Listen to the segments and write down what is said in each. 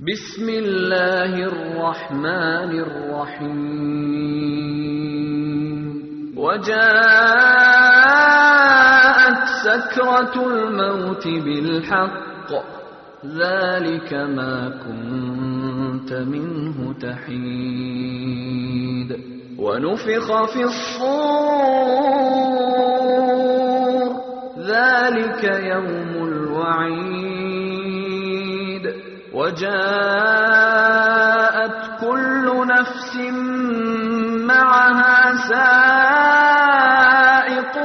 بسم الله الرحمن الرحيم وجاءت سكرة الموت بالحق ذلك ما كنت منه تحيد ونفخ في الصور ذلك يوم الوعيد وجاءت كل نفس معها سائق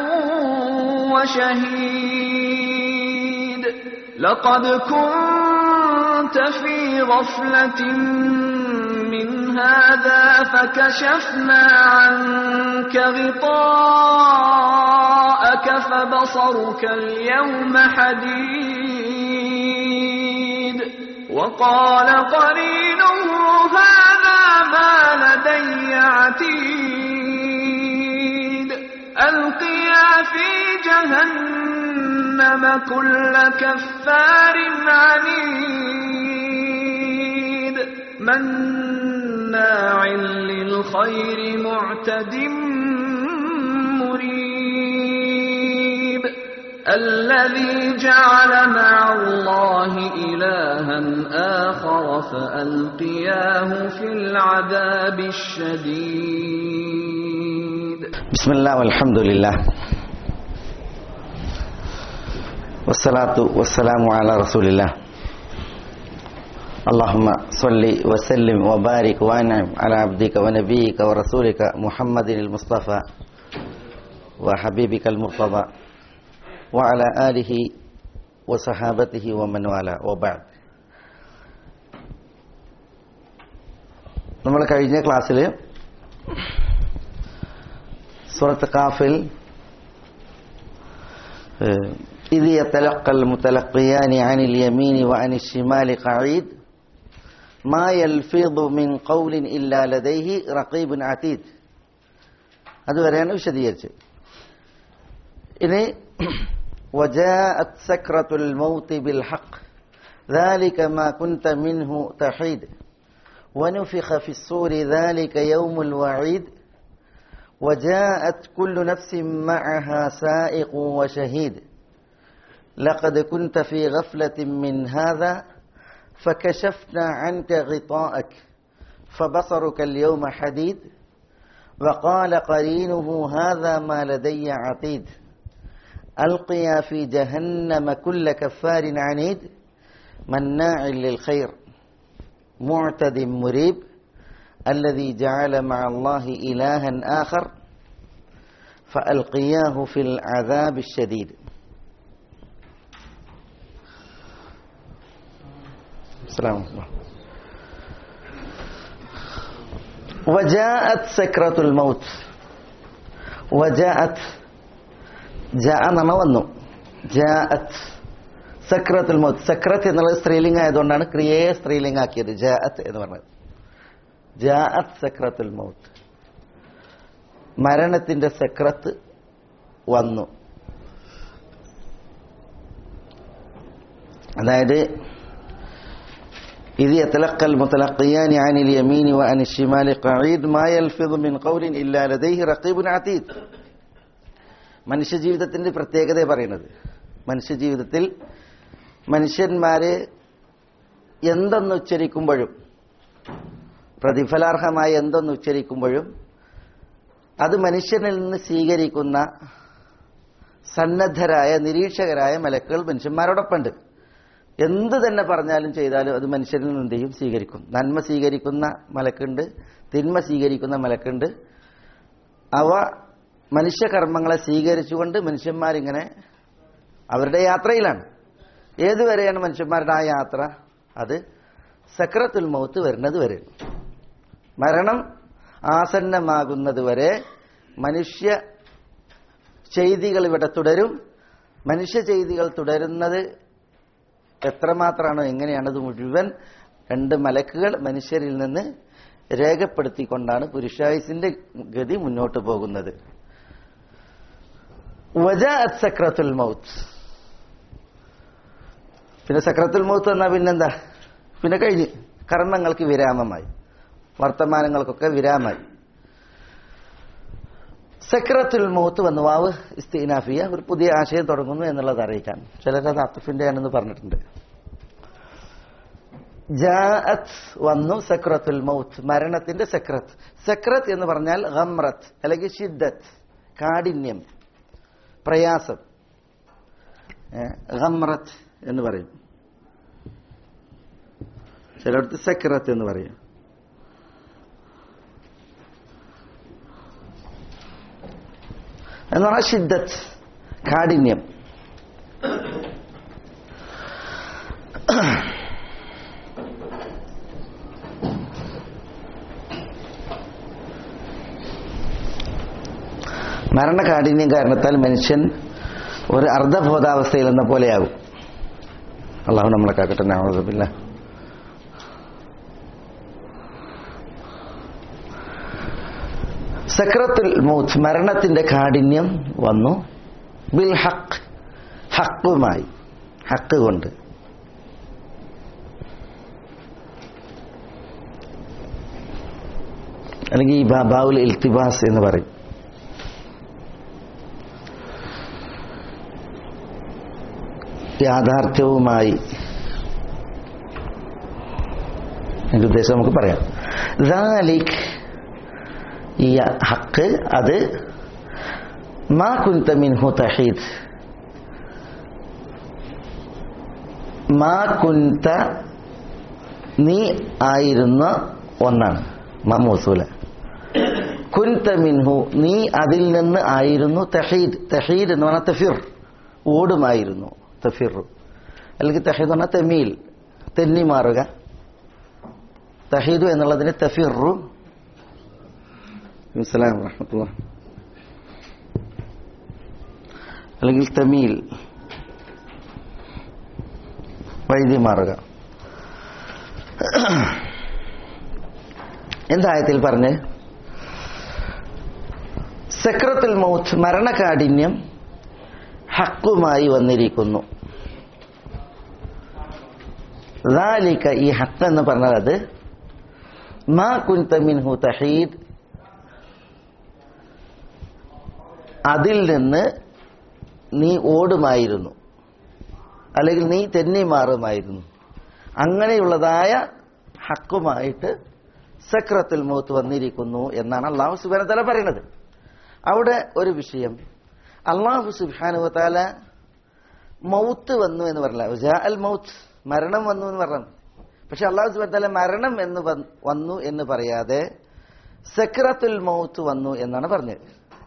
وشهيد لقد كنت في غفلة من هذا فكشفنا عنك غطاءك فبصرك اليوم حديد وقال قرينه هذا ما لدي عتيد ألقيا في جهنم كل كفار عنيد مناع للخير معتد مريب الذي جعل مع الله إلها آخر فألقياه في العذاب الشديد بسم الله والحمد لله والصلاة والسلام على رسول الله اللهم صل وسلم وبارك وانعم على عبدك ونبيك ورسولك محمد المصطفى وحبيبك المرتضى وعلى آله وصحابته ومن والاه وبعد നമ്മൾ കഴിഞ്ഞ ക്ലാസ്സിൽ സൂറത്ത് കാഫിൽ إذ يتلقى المتلقيان عن اليمين وعن الشمال قعيد ما يلفظ من قول إلا لديه رقيب عتيد അതുവരെയാണ് വിശദീകരിച്ചത് ഇനി وجاءت سكرة الموت بالحق ذلك ما كنت منه تحيد ونفخ في الصور ذلك يوم الوعيد وجاءت كل نفس معها سائق وشهيد لقد كنت في غفلة من هذا فكشفنا عنك غطاءك فبصرك اليوم حديد وقال قرينه هذا ما لدي عتيد ألقيا في جهنم كل كفار عنيد مناع للخير معتد مريب الذي جعل مع الله إلها آخر فألقياه في العذاب الشديد السلام عليكم وجاءت سكرة الموت وجاءت ജാ നമ്മ വന്നു ജാഅത്ത് സക്രത്തുൽ മൗത്ത് സക്രത്ത് എന്നുള്ളത് സ്ത്രീലിംഗം ആയതുകൊണ്ടാണ് ക്രിയയെ സ്ത്രീലിംഗാക്കിയത് ജാഅത്ത് എന്ന് പറഞ്ഞത് ജാഅത്ത് സക്രത്തുൽ മൗത്ത് മരണത്തിന്റെ സക്രത്ത് വന്നു അതായത് إذ يتلقى المتلقيان عن اليمين وعن الشمال قعيد ما يلفظ من قول إلا لديه رقيب عتيد മനുഷ്യജീവിതത്തിന്റെ പ്രത്യേകത പറയുന്നത് മനുഷ്യജീവിതത്തിൽ മനുഷ്യന്മാര് എന്തെന്ന് ഉച്ചരിക്കുമ്പോഴും പ്രതിഫലാർഹമായി എന്തെന്ന് ഉച്ചരിക്കുമ്പോഴും അത് മനുഷ്യനിൽ നിന്ന് സ്വീകരിക്കുന്ന സന്നദ്ധരായ നിരീക്ഷകരായ മലക്കുകൾ മനുഷ്യന്മാരോടൊപ്പമുണ്ട് എന്ത് തന്നെ പറഞ്ഞാലും ചെയ്താലും അത് മനുഷ്യരിൽ നിന്ന് ചെയ്യും സ്വീകരിക്കും നന്മ സ്വീകരിക്കുന്ന മലക്കുണ്ട് തിന്മ സ്വീകരിക്കുന്ന മലക്കുണ്ട് അവ മനുഷ്യകർമ്മങ്ങളെ സ്വീകരിച്ചുകൊണ്ട് മനുഷ്യന്മാരിങ്ങനെ അവരുടെ യാത്രയിലാണ് ഏതുവരെയാണ് മനുഷ്യന്മാരുടെ ആ യാത്ര അത് സക്രത്തുൽ മൗത്ത് വരുന്നത് വരെ മരണം ആസന്നമാകുന്നത് വരെ മനുഷ്യ ചെയ്തികൾ ഇവിടെ തുടരും മനുഷ്യ ചെയ്തികൾ തുടരുന്നത് എത്രമാത്രമാണോ എങ്ങനെയാണത് മുഴുവൻ രണ്ട് മലക്കുകൾ മനുഷ്യരിൽ നിന്ന് രേഖപ്പെടുത്തിക്കൊണ്ടാണ് പുരുഷായുസിന്റെ ഗതി മുന്നോട്ട് പോകുന്നത് വജാഅത്ത് സക്രത്തുൽ മൗത്ത് പിന്നെ സക്രത്തുൽ മൗത്ത് എന്നാ പിന്നെന്താ പിന്നെ കഴിഞ്ഞ് കർമ്മങ്ങൾക്ക് വിരാമമായി വർത്തമാനങ്ങൾക്കൊക്കെ വിരാമായി സക്രത്തുൽ മൗത്ത് വന്നു വാവ് ഇസ്തീനാഫിയ ഒരു പുതിയ ആശയം തുടങ്ങുന്നു എന്നുള്ളത് അറിയിക്കാൻ ചിലരത് അത്തുഫിന്റെ ആണെന്ന് പറഞ്ഞിട്ടുണ്ട് ജാഅത്ത് വന്നു സക്രത്തുൽ മൗത്ത് മരണത്തിന്റെ സക്രത്ത് സക്രത്ത് എന്ന് പറഞ്ഞാൽ ഗമ്രത്ത് അല്ലെങ്കിൽ ഷിദ്ദത്ത് കാഠിന്യം പ്രയാസം ഏ, ഗമ്രത്ത് എന്ന് പറയും ചിലയിടത്ത് സക്രത്ത് എന്ന് പറയും എന്ന് പറഞ്ഞാൽ ഷിദ്ദത്ത് കാഠിന്യം മരണകാഠിന്യം കാരണത്താൽ മനുഷ്യൻ ഒരു അർദ്ധബോധാവസ്ഥയിൽ എന്ന പോലെയാകും അള്ളാഹു നമ്മളെ കാക്കട്ടെ നാമതമില്ല സക്രത്തുൽ മൗത്ത് മരണത്തിന്റെ കാഠിന്യം വന്നു ബിൽ ഹക്ക് ഹക്കുമായി ഹക്ക് കൊണ്ട് അല്ലെങ്കിൽ ഈ ബാ- ബാവുൽ ഇൽത്തിബാസ് എന്ന് പറയും യാഥാർത്ഥ്യവുമായി എന്റെ ഉദ്ദേശം നമുക്ക് പറയാം ذلك ഈ ഹക്ക് അത് മാ കുന്ത മിൻഹു തഹീദ് മാ കുന്ത നീ ആയിരുന്ന ഒന്നാണ് മാ മൂസൂല കുന്ത മിൻഹു നീ അതിൽ നിന്ന് ആയിരുന്നു തഹീദ് തഹീദ് എന്ന് പറഞ്ഞാൽ തഫിർ ഓടുമായിരുന്നു തഫിറു അല്ലെങ്കിൽ തഹീദ് എന്ന് പറഞ്ഞാൽ തെമീൽ തെന്നി മാറുക തഹീദു എന്നുള്ളതിന് തഫിറു അസ്സലാം വറഹ്മത്തുള്ളാ അല്ലെങ്കിൽ തമീൽ വൈദ്യ മാറുക എന്തായത്തിൽ പറഞ്ഞ് സക്രത്തുൽ മൗത്ത് മരണകാഠിന്യം ഹക്കുമായി വന്നിരിക്കുന്നു ذلك ഈ ഹക്ക് എന്ന് പറഞ്ഞത് അത് മാ കുൻത മിൻഹു തഹീദ് അതിൽ നിന്ന് നീ ഓടുമായിരുന്നു അല്ലെങ്കിൽ നീ തെന്നി മാറുമായിരുന്നു അങ്ങനെയുള്ളതായ ഹക്കുമായിട്ട് സക്രത്തുൽ മൗത്ത് വന്നിരിക്കുന്നു എന്നാണ് അള്ളാഹു സുബാന തല പറയുന്നത് അവിടെ ഒരു വിഷയം അള്ളാഹു സുബാനു താല മൗത്ത് വന്നു എന്ന് പറഞ്ഞില്ല ഉജാ അൽ മൗത്ത് മരണം വന്നു എന്ന് പറഞ്ഞു പക്ഷെ അള്ളാഹു സുബാന താല മരണം എന്ന് വന്ന്- വന്നു എന്ന് പറയാതെ സക്രത്തുൽ മൗത്ത് വന്നു എന്നാണ് പറഞ്ഞത്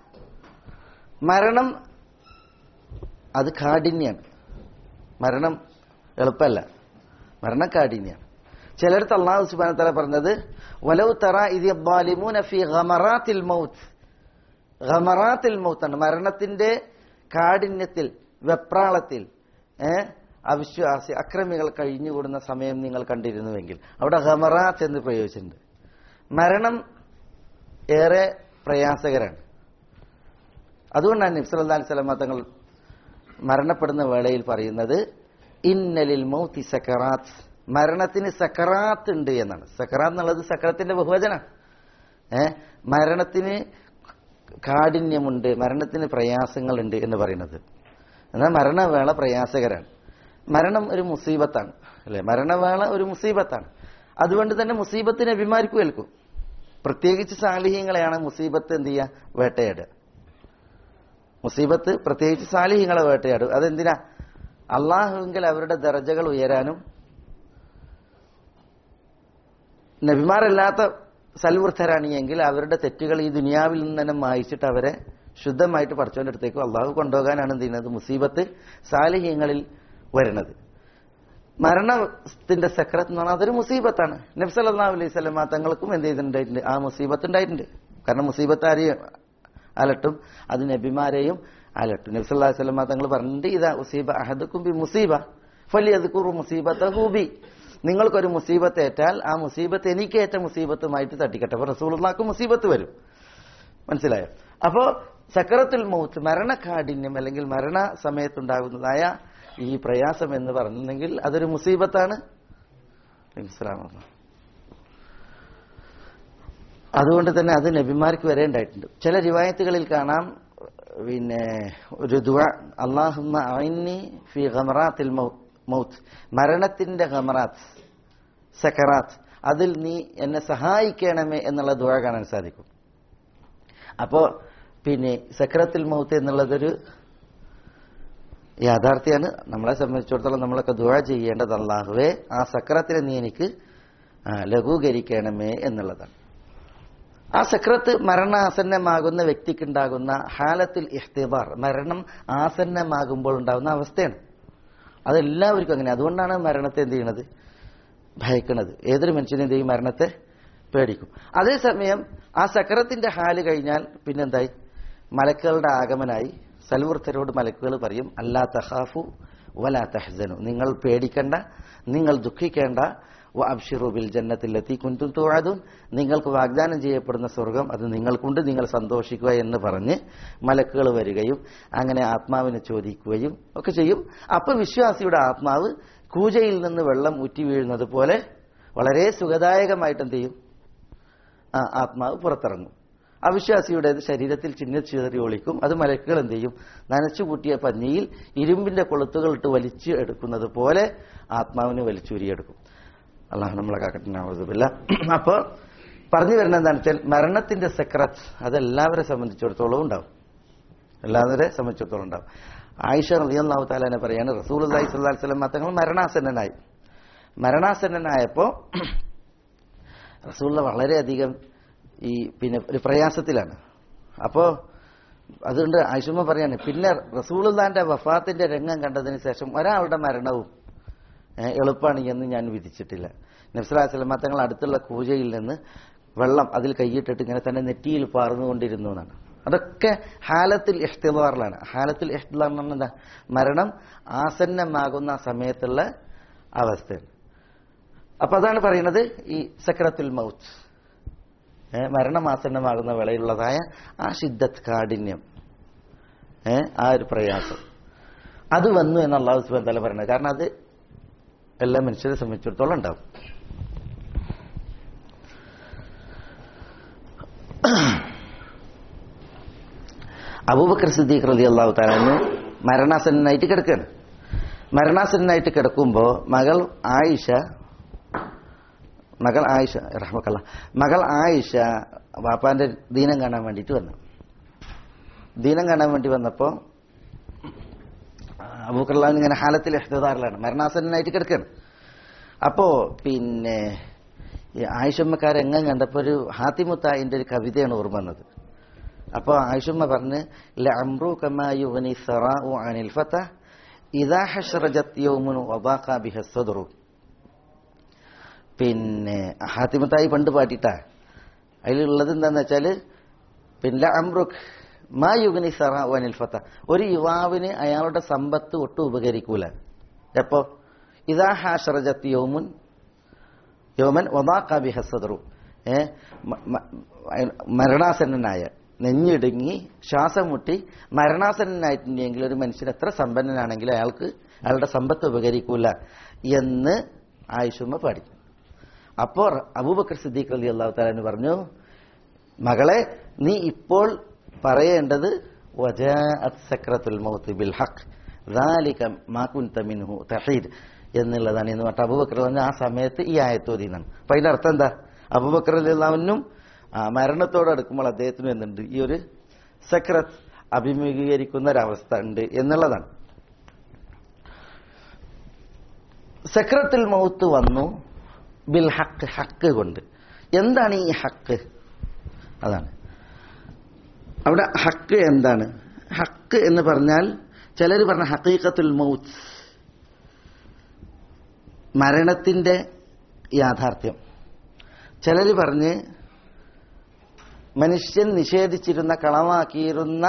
മരണം അത് കാഠിന്യാണ് മരണം എളുപ്പമല്ല മരണം കാഠിന്യാണ് ചിലടത്ത് അള്ളാഹു സുബാന തല പറഞ്ഞത് വലൗ തറ ഇത് ഫി ഗമറാത്തിൽ മൗത്ത് ഗമറാത്തിൽ മൗത്താണ് മരണത്തിന്റെ കാഠിന്യത്തിൽ വെപ്രാളത്തിൽ ഏ അവിശ്വാസി അക്രമികൾ കഴിഞ്ഞുകൂടുന്ന സമയം നിങ്ങൾ കണ്ടിരുന്നുവെങ്കിൽ അവിടെ ഗമറാത്ത് എന്ന് പ്രയോഗിച്ചിട്ടുണ്ട് മരണം ഏറെ പ്രയാസകരാണ് അതുകൊണ്ടാണ് നബ്സല്ലാ സ്വലമ തങ്ങൾ മരണപ്പെടുന്ന വേളയിൽ പറയുന്നത് ഇന്നലിൽ മൗത്തി സക്കറാത്ത് മരണത്തിന് സക്കറാത്ത് ഉണ്ട് എന്നാണ് സക്കറാത്ത് എന്നുള്ളത് സക്കറത്തിന്റെ ബഹുവചന ഏ മരണത്തിന് കാഠിന്യമുണ്ട് മരണത്തിന് പ്രയാസങ്ങളുണ്ട് എന്ന് പറയുന്നത് എന്നാൽ മരണവേള പ്രയാസകരാണ് മരണം ഒരു മുസീബത്താണ് അല്ലെ മരണവേള ഒരു മുസീബത്താണ് അതുകൊണ്ട് തന്നെ മുസീബത്തിന് അഭിമാനിക്കു കേൾക്കും പ്രത്യേകിച്ച് സാലിഹ്യങ്ങളെയാണ് മുസീബത്ത് എന്ത് ചെയ്യുക വേട്ടയാടുക മുസീബത്ത് പ്രത്യേകിച്ച് സാലിഹ്യങ്ങളെ വേട്ടയാടും അതെന്തിനാ അള്ളാഹുവിൽ അവരുടെ ദർജകൾ ഉയരാനും നബിമാരല്ലാത്ത സൽവൃദ്ധരാണ് എങ്കിൽ അവരുടെ തെറ്റുകൾ ഈ ദുനിയാവിൽ നിന്ന് തന്നെ മായിച്ചിട്ട് അവരെ ശുദ്ധമായിട്ട് പഠിച്ചവന്റെ അടുത്തേക്കും അള്ളാഹു കൊണ്ടുപോകാനാണ് എന്ത് ചെയ്യുന്നത് മുസീബത്ത് സാലിഹ്യങ്ങളിൽ വരുന്നത് മരണത്തിന്റെ സക്രത്ത് എന്ന് പറഞ്ഞാൽ അതൊരു മുസീബത്താണ് നബ്സല്ലാ അലൈഹി സ്വലമ തങ്ങൾക്കും എന്ത് ചെയ്തിട്ടുണ്ടായിട്ടുണ്ട് ആ മുസീബത്ത് ഉണ്ടായിട്ടുണ്ട് കാരണം മുസീബത്ത് ആരെയും അലട്ടും അത് നബിമാരെയും അലട്ടും നബ്സല്ലാ സ്വലമ തങ്ങൾ പറഞ്ഞിട്ട് ഇതാ മുസീബ അഹദക്കും ബി മുസീബ ഫലി അത് കുറു മുസീബത്ത് ഹൂബി നിങ്ങൾക്കൊരു മുസീബത്ത് ഏറ്റാൽ ആ മുസീബത്ത് എനിക്കേറ്റ മുസീബത്തുമായിട്ട് തട്ടിക്കട്ടെ അപ്പൊ റസൂലുള്ളാക്ക് മുസീബത്ത് വരും മനസ്സിലായോ അപ്പോ സക്കറത്തുൽ മൗത്ത് മരണകാഠിന്യം അല്ലെങ്കിൽ മരണ സമയത്തുണ്ടാകുന്നതായ ഈ പ്രയാസം എന്ന് പറഞ്ഞിട്ടുണ്ടെങ്കിൽ അതൊരു മുസീബത്താണ് ഇസ്ലാമാണ് അതുകൊണ്ട് തന്നെ അത് നബിമാർക്ക് വരെ ഉണ്ടായിട്ടുണ്ട് ചില റിവായത്തുകളിൽ കാണാം പിന്നെ ഒരു ദുവ അള്ളാഹുമ്മ ഐന്നി ഫി ഗമറാത്തിൽ മൗത്ത് മരണത്തിന്റെ ഗമറാത്ത് സക്കറാത്ത് അതിൽ നീ എന്നെ സഹായിക്കണമേ എന്നുള്ള ദുവ കാണാൻ സാധിക്കും അപ്പോ പിന്നെ സക്രത്തിൽ മൗത്ത് എന്നുള്ളതൊരു യാഥാർത്ഥ്യമാണ് നമ്മളെ സംബന്ധിച്ചിടത്തോളം നമ്മളൊക്കെ ദുവ ചെയ്യേണ്ടത് അള്ളാഹുവേ ആ സക്രത്തിനെ നീ എനിക്ക് ആ, ലഘൂകരിക്കണമേ എന്നുള്ളതാണ് ആ സക്രത്ത് മരണാസന്നമാകുന്ന വ്യക്തിക്കുണ്ടാകുന്ന ഹാലത്തിൽ ഇഹ്തിബാർ മരണം ആസന്നമാകുമ്പോൾ ഉണ്ടാകുന്ന അവസ്ഥയാണ് അതെല്ലാവർക്കും അങ്ങനെ അതുകൊണ്ടാണ് മരണത്തെ എന്ത് ചെയ്യണത് ഭയക്കുന്നത് ഏതൊരു മനുഷ്യനും എന്ത് ചെയ്യും മരണത്തെ പേടിക്കും അതേസമയം ആ സക്കരത്തിന്റെ ഹാല് കഴിഞ്ഞാൽ പിന്നെന്തായി മലക്കുകളുടെ ആഗമനായി സൽവൃത്തരോട് മലക്കുകൾ പറയും അല്ലാ തഹാഫു വലാ തഹ്സനു നിങ്ങൾ പേടിക്കണ്ട നിങ്ങൾ ദുഃഖിക്കേണ്ട വ അബ്ഷിറു ബിൽ ജന്നത്തിലെത്തി കുന്തും തുഴതും നിങ്ങൾക്ക് വാഗ്ദാനം ചെയ്യപ്പെടുന്ന സ്വർഗം അത് നിങ്ങൾക്കുണ്ട് നിങ്ങൾ സന്തോഷിക്കുക എന്ന് പറഞ്ഞ് മലക്കുകൾ വരികയും അങ്ങനെ ആത്മാവിനെ ചോദിക്കുകയും ഒക്കെ ചെയ്യും അപ്പൊ വിശ്വാസിയുടെ ആത്മാവ് കൂജയിൽ നിന്ന് വെള്ളം ഉറ്റി വീഴുന്നത് പോലെ വളരെ സുഖദായകമായിട്ട് എന്ത് ചെയ്യും ആ ആത്മാവ് പുറത്തിറങ്ങും അവിശ്വാസിയുടേത് ശരീരത്തിൽ ചിഹ്ന ചിതറി ഒളിക്കും അത് മലക്കുകൾ എന്ത് ചെയ്യും നനച്ചു കൂട്ടിയ പഞ്ഞിയിൽ ഇരുമ്പിന്റെ കൊളുത്തുകൾ ഇട്ട് വലിച്ചു എടുക്കുന്നത് പോലെ ആത്മാവിനെ വലിച്ചൂരിയെടുക്കും അള്ളാഹു നമ്മളെ കാക്കട്ടിനാവുന്നില്ല അപ്പോൾ പറഞ്ഞു വരുന്നത് എന്താണെന്ന് വെച്ചാൽ മരണത്തിന്റെ സെക്രറ്റ് അത് എല്ലാവരെ സംബന്ധിച്ചിടത്തോളം ഉണ്ടാവും എല്ലാവരെ സംബന്ധിച്ചിടത്തോളം ഉണ്ടാവും ആയിഷ റളിയല്ലാഹു താലാനെ പറയാണ് റസൂൽ അള്ളാഹി സ്വല്ലല്ലാഹി അലൈഹി വസല്ലം തങ്ങൾ മരണാസന്നനായി മരണാസന്നനായപ്പോൾ റസൂള്ള വളരെയധികം ഈ പിന്നെ ഒരു പ്രയാസത്തിലാണ് അപ്പോ അതുകൊണ്ട് ആയിഷുമ്മ പറയാണ് പിന്നെ റസൂലുള്ളാന്റെ വഫാത്തിന്റെ രംഗം കണ്ടതിന് ശേഷം ഒരാളുടെ മരണവും ഏഹ്, എളുപ്പമാണ് എന്ന് ഞാൻ വിധിച്ചിട്ടില്ല നബ്സലാസ്ലമ തങ്ങൾ അടുത്തുള്ള കൂജയിൽ നിന്ന് വെള്ളം അതിൽ കൈയിട്ടിട്ട് ഇങ്ങനെ തന്നെ നെറ്റിയിൽ പാർന്നുകൊണ്ടിരുന്നു എന്നാണ് അതൊക്കെ ഹാലത്തിൽ ഇഷ്തിലാറിലാണ് ഹാലത്തിൽ ഇഷ്തിലാർ എന്ന് പറഞ്ഞാൽ എന്താ മരണം ആസന്നമാകുന്ന സമയത്തുള്ള അവസ്ഥയാണ് അപ്പൊ അതാണ് പറയുന്നത് ഈ സക്രത്തുൽ മൗത്ത് ഏ, മരണമാസന്നമാകുന്ന വേളയിലുള്ളതായ ആ ശിദ്ധത്ത് കാഠിന്യം ഏ, ആ ഒരു പ്രയാസം അത് വന്നു എന്ന് അള്ളാഹു സുബാൻ തല പറയുന്നത് കാരണം അത് എല്ലാ മനുഷ്യരെ സംബന്ധിച്ചിടത്തോളം ഉണ്ടാവും അബൂബക്കർ സിദ്ദീഖ് റലി അള്ളാഹു താലാന്ന് മരണാസന്നായിട്ട് കിടക്കുകയാണ് മരണാസന്നായിട്ട് കിടക്കുമ്പോൾ മകൾ ആയിഷ മകൾ ആയിഷ റഹ്മക്കല്ല മകൾ ആയിഷ വാപ്പാന്റെ ദീനം കാണാൻ വേണ്ടിയിട്ട് വന്നു ദീനം കാണാൻ വേണ്ടി വന്നപ്പോ അബൂക്കർലാൻ ഇങ്ങനെ ഹാലത്തിൽ എഹ്താറിലാണ് മരണാസനായിട്ട് കിടക്കുകയാണ് അപ്പോ പിന്നെ ഈ ആയിഷമ്മക്കാരെങ്ങം കണ്ടപ്പോ ഒരു ഹാത്തിമുത്തായിന്റെ ഒരു കവിതയാണ് ഓർമ്മ വന്നത് അപ്പോ ആയിഷമ്മ പറഞ്ഞ് ലഅംറു കമാ യുഗ്നി സറാഉ അനിൽ ഫത ഇദാ ഹശ്റജത് യൗമുൻ വദാഖ ബിഹ സദ്റു പിന്നെ ഹാത്തിമത്തായി പണ്ട് പാട്ടിട്ടാ അതിലുള്ളത് എന്താന്ന് വെച്ചാല് പിന്നെ അമ്രുഖ് മാ യുഗനി സറ വനിൽ ഫത്ത ഒരു യുവാവിന് അയാളുടെ സമ്പത്ത് ഒട്ടും ഉപകരിക്കൂല എപ്പോ ഇതാ ഹാഷറജത്ത് യോമുൻ യോമൻ ഒമാക്കാബി ഹസദറു ഏ മ- മ- മരണാസന്നനായ നെഞ്ഞിടുങ്ങി ശ്വാസം മുട്ടി മരണാസന്നനായിട്ടുണ്ടെങ്കിൽ ഒരു മനുഷ്യൻ എത്ര സമ്പന്നനാണെങ്കിലും അയാൾക്ക് അയാളുടെ സമ്പത്ത് ഉപകരിക്കൂല എന്ന് ആയിഷുമ്മ പാടി അപ്പോൾ അബൂബക്കർ സിദ്ദീഖ് അലി അള്ളാഹു താലാന്ന് പറഞ്ഞു മകളെ നീ ഇപ്പോൾ പറയേണ്ടത് വജാഅത്ത് സക്രത്തുൽ മൗത്ത് ബിൽ ഹഖ് ذلك ما كنت منه തഹീദ് എന്നുള്ളതാണ് എന്ന് പറഞ്ഞ അബൂബക്കർ പറഞ്ഞ ആ സമയത്ത് ഈ ആയത്തോതി എന്നാണ് അപ്പൊ അതിന്റെ അർത്ഥം എന്താ അബൂബക്കർ അല്ലാവിനും മരണത്തോട് അടുക്കുമ്പോൾ അദ്ദേഹത്തിനും എന്തുണ്ട് ഈ ഒരു സക്രത്ത് അഭിമുഖീകരിക്കുന്ന ഒരവസ്ഥ ഉണ്ട് എന്നുള്ളതാണ് സക്രത്തിൽ മൗത്ത് വന്നു ബിൽ ഹക്ക് ഹക്ക് കൊണ്ട് എന്താണ് ഈ ഹക്ക് അതാണ് അവിടെ ഹക്ക് എന്താണ് ഹക്ക് എന്ന് പറഞ്ഞാൽ ചിലർ പറഞ്ഞ ഹക്കീക്കത്തുൽ മൗത്ത് മരണത്തിന്റെ യാഥാർത്ഥ്യം ചിലർ പറഞ്ഞ് മനുഷ്യൻ നിഷേധിച്ചിരുന്ന കളമാക്കിയിരുന്ന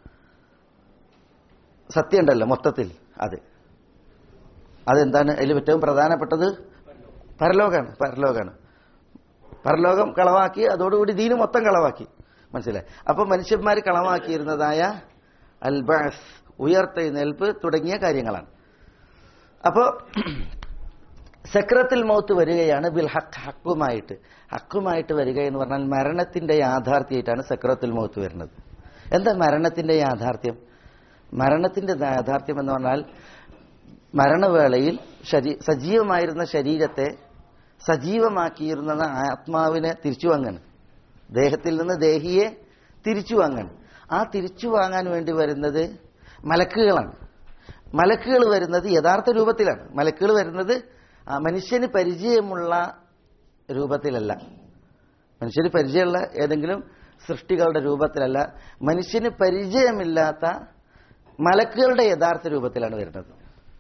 സത്യമുണ്ടല്ലോ മൊത്തത്തിൽ അത് അതെന്താണ് അതിൽ ഏറ്റവും പ്രധാനപ്പെട്ടത് പരലോകാണ് പരലോകാണ് പരലോകം കളവാക്കി അതോടുകൂടി ദീന് മൊത്തം കളവാക്കി മനസ്സിലായി അപ്പൊ മനുഷ്യന്മാർ കളവാക്കിയിരുന്നതായ അൽബാസ് ഉയർത്തെഴുന്നേൽപ്പ് തുടങ്ങിയ കാര്യങ്ങളാണ് അപ്പോ സക്രത്തിൽ മൗത്ത് വരികയാണ് ബിൽ ഹക്ക് ഹക്കുമായിട്ട് ഹക്കുമായിട്ട് വരിക എന്ന് പറഞ്ഞാൽ മരണത്തിന്റെ യാഥാർത്ഥ്യമായിട്ടാണ് സക്രത്തിൽ മൗത്ത് വരുന്നത് എന്താ മരണത്തിന്റെ യാഥാർത്ഥ്യം മരണത്തിന്റെ യാഥാർത്ഥ്യം എന്ന് പറഞ്ഞാൽ മരണവേളയിൽ ശരീ സജീവമായിരുന്ന ശരീരത്തെ സജീവമാക്കിയിരുന്ന ആത്മാവിനെ തിരിച്ചു വാങ്ങാണ് ദേഹത്തിൽ നിന്ന് ദേഹിയെ തിരിച്ചു വാങ്ങാണ് ആ തിരിച്ചു വാങ്ങാൻ വേണ്ടി വരുന്നത് മലക്കുകളാണ് മലക്കുകൾ വരുന്നത് യഥാർത്ഥ രൂപത്തിലാണ് മലക്കുകൾ വരുന്നത് ആ മനുഷ്യന് പരിചയമുള്ള രൂപത്തിലല്ല മനുഷ്യന് പരിചയമുള്ള ഏതെങ്കിലും സൃഷ്ടികളുടെ രൂപത്തിലല്ല മനുഷ്യന് പരിചയമില്ലാത്ത മലക്കുകളുടെ യഥാർത്ഥ രൂപത്തിലാണ് വരുന്നത്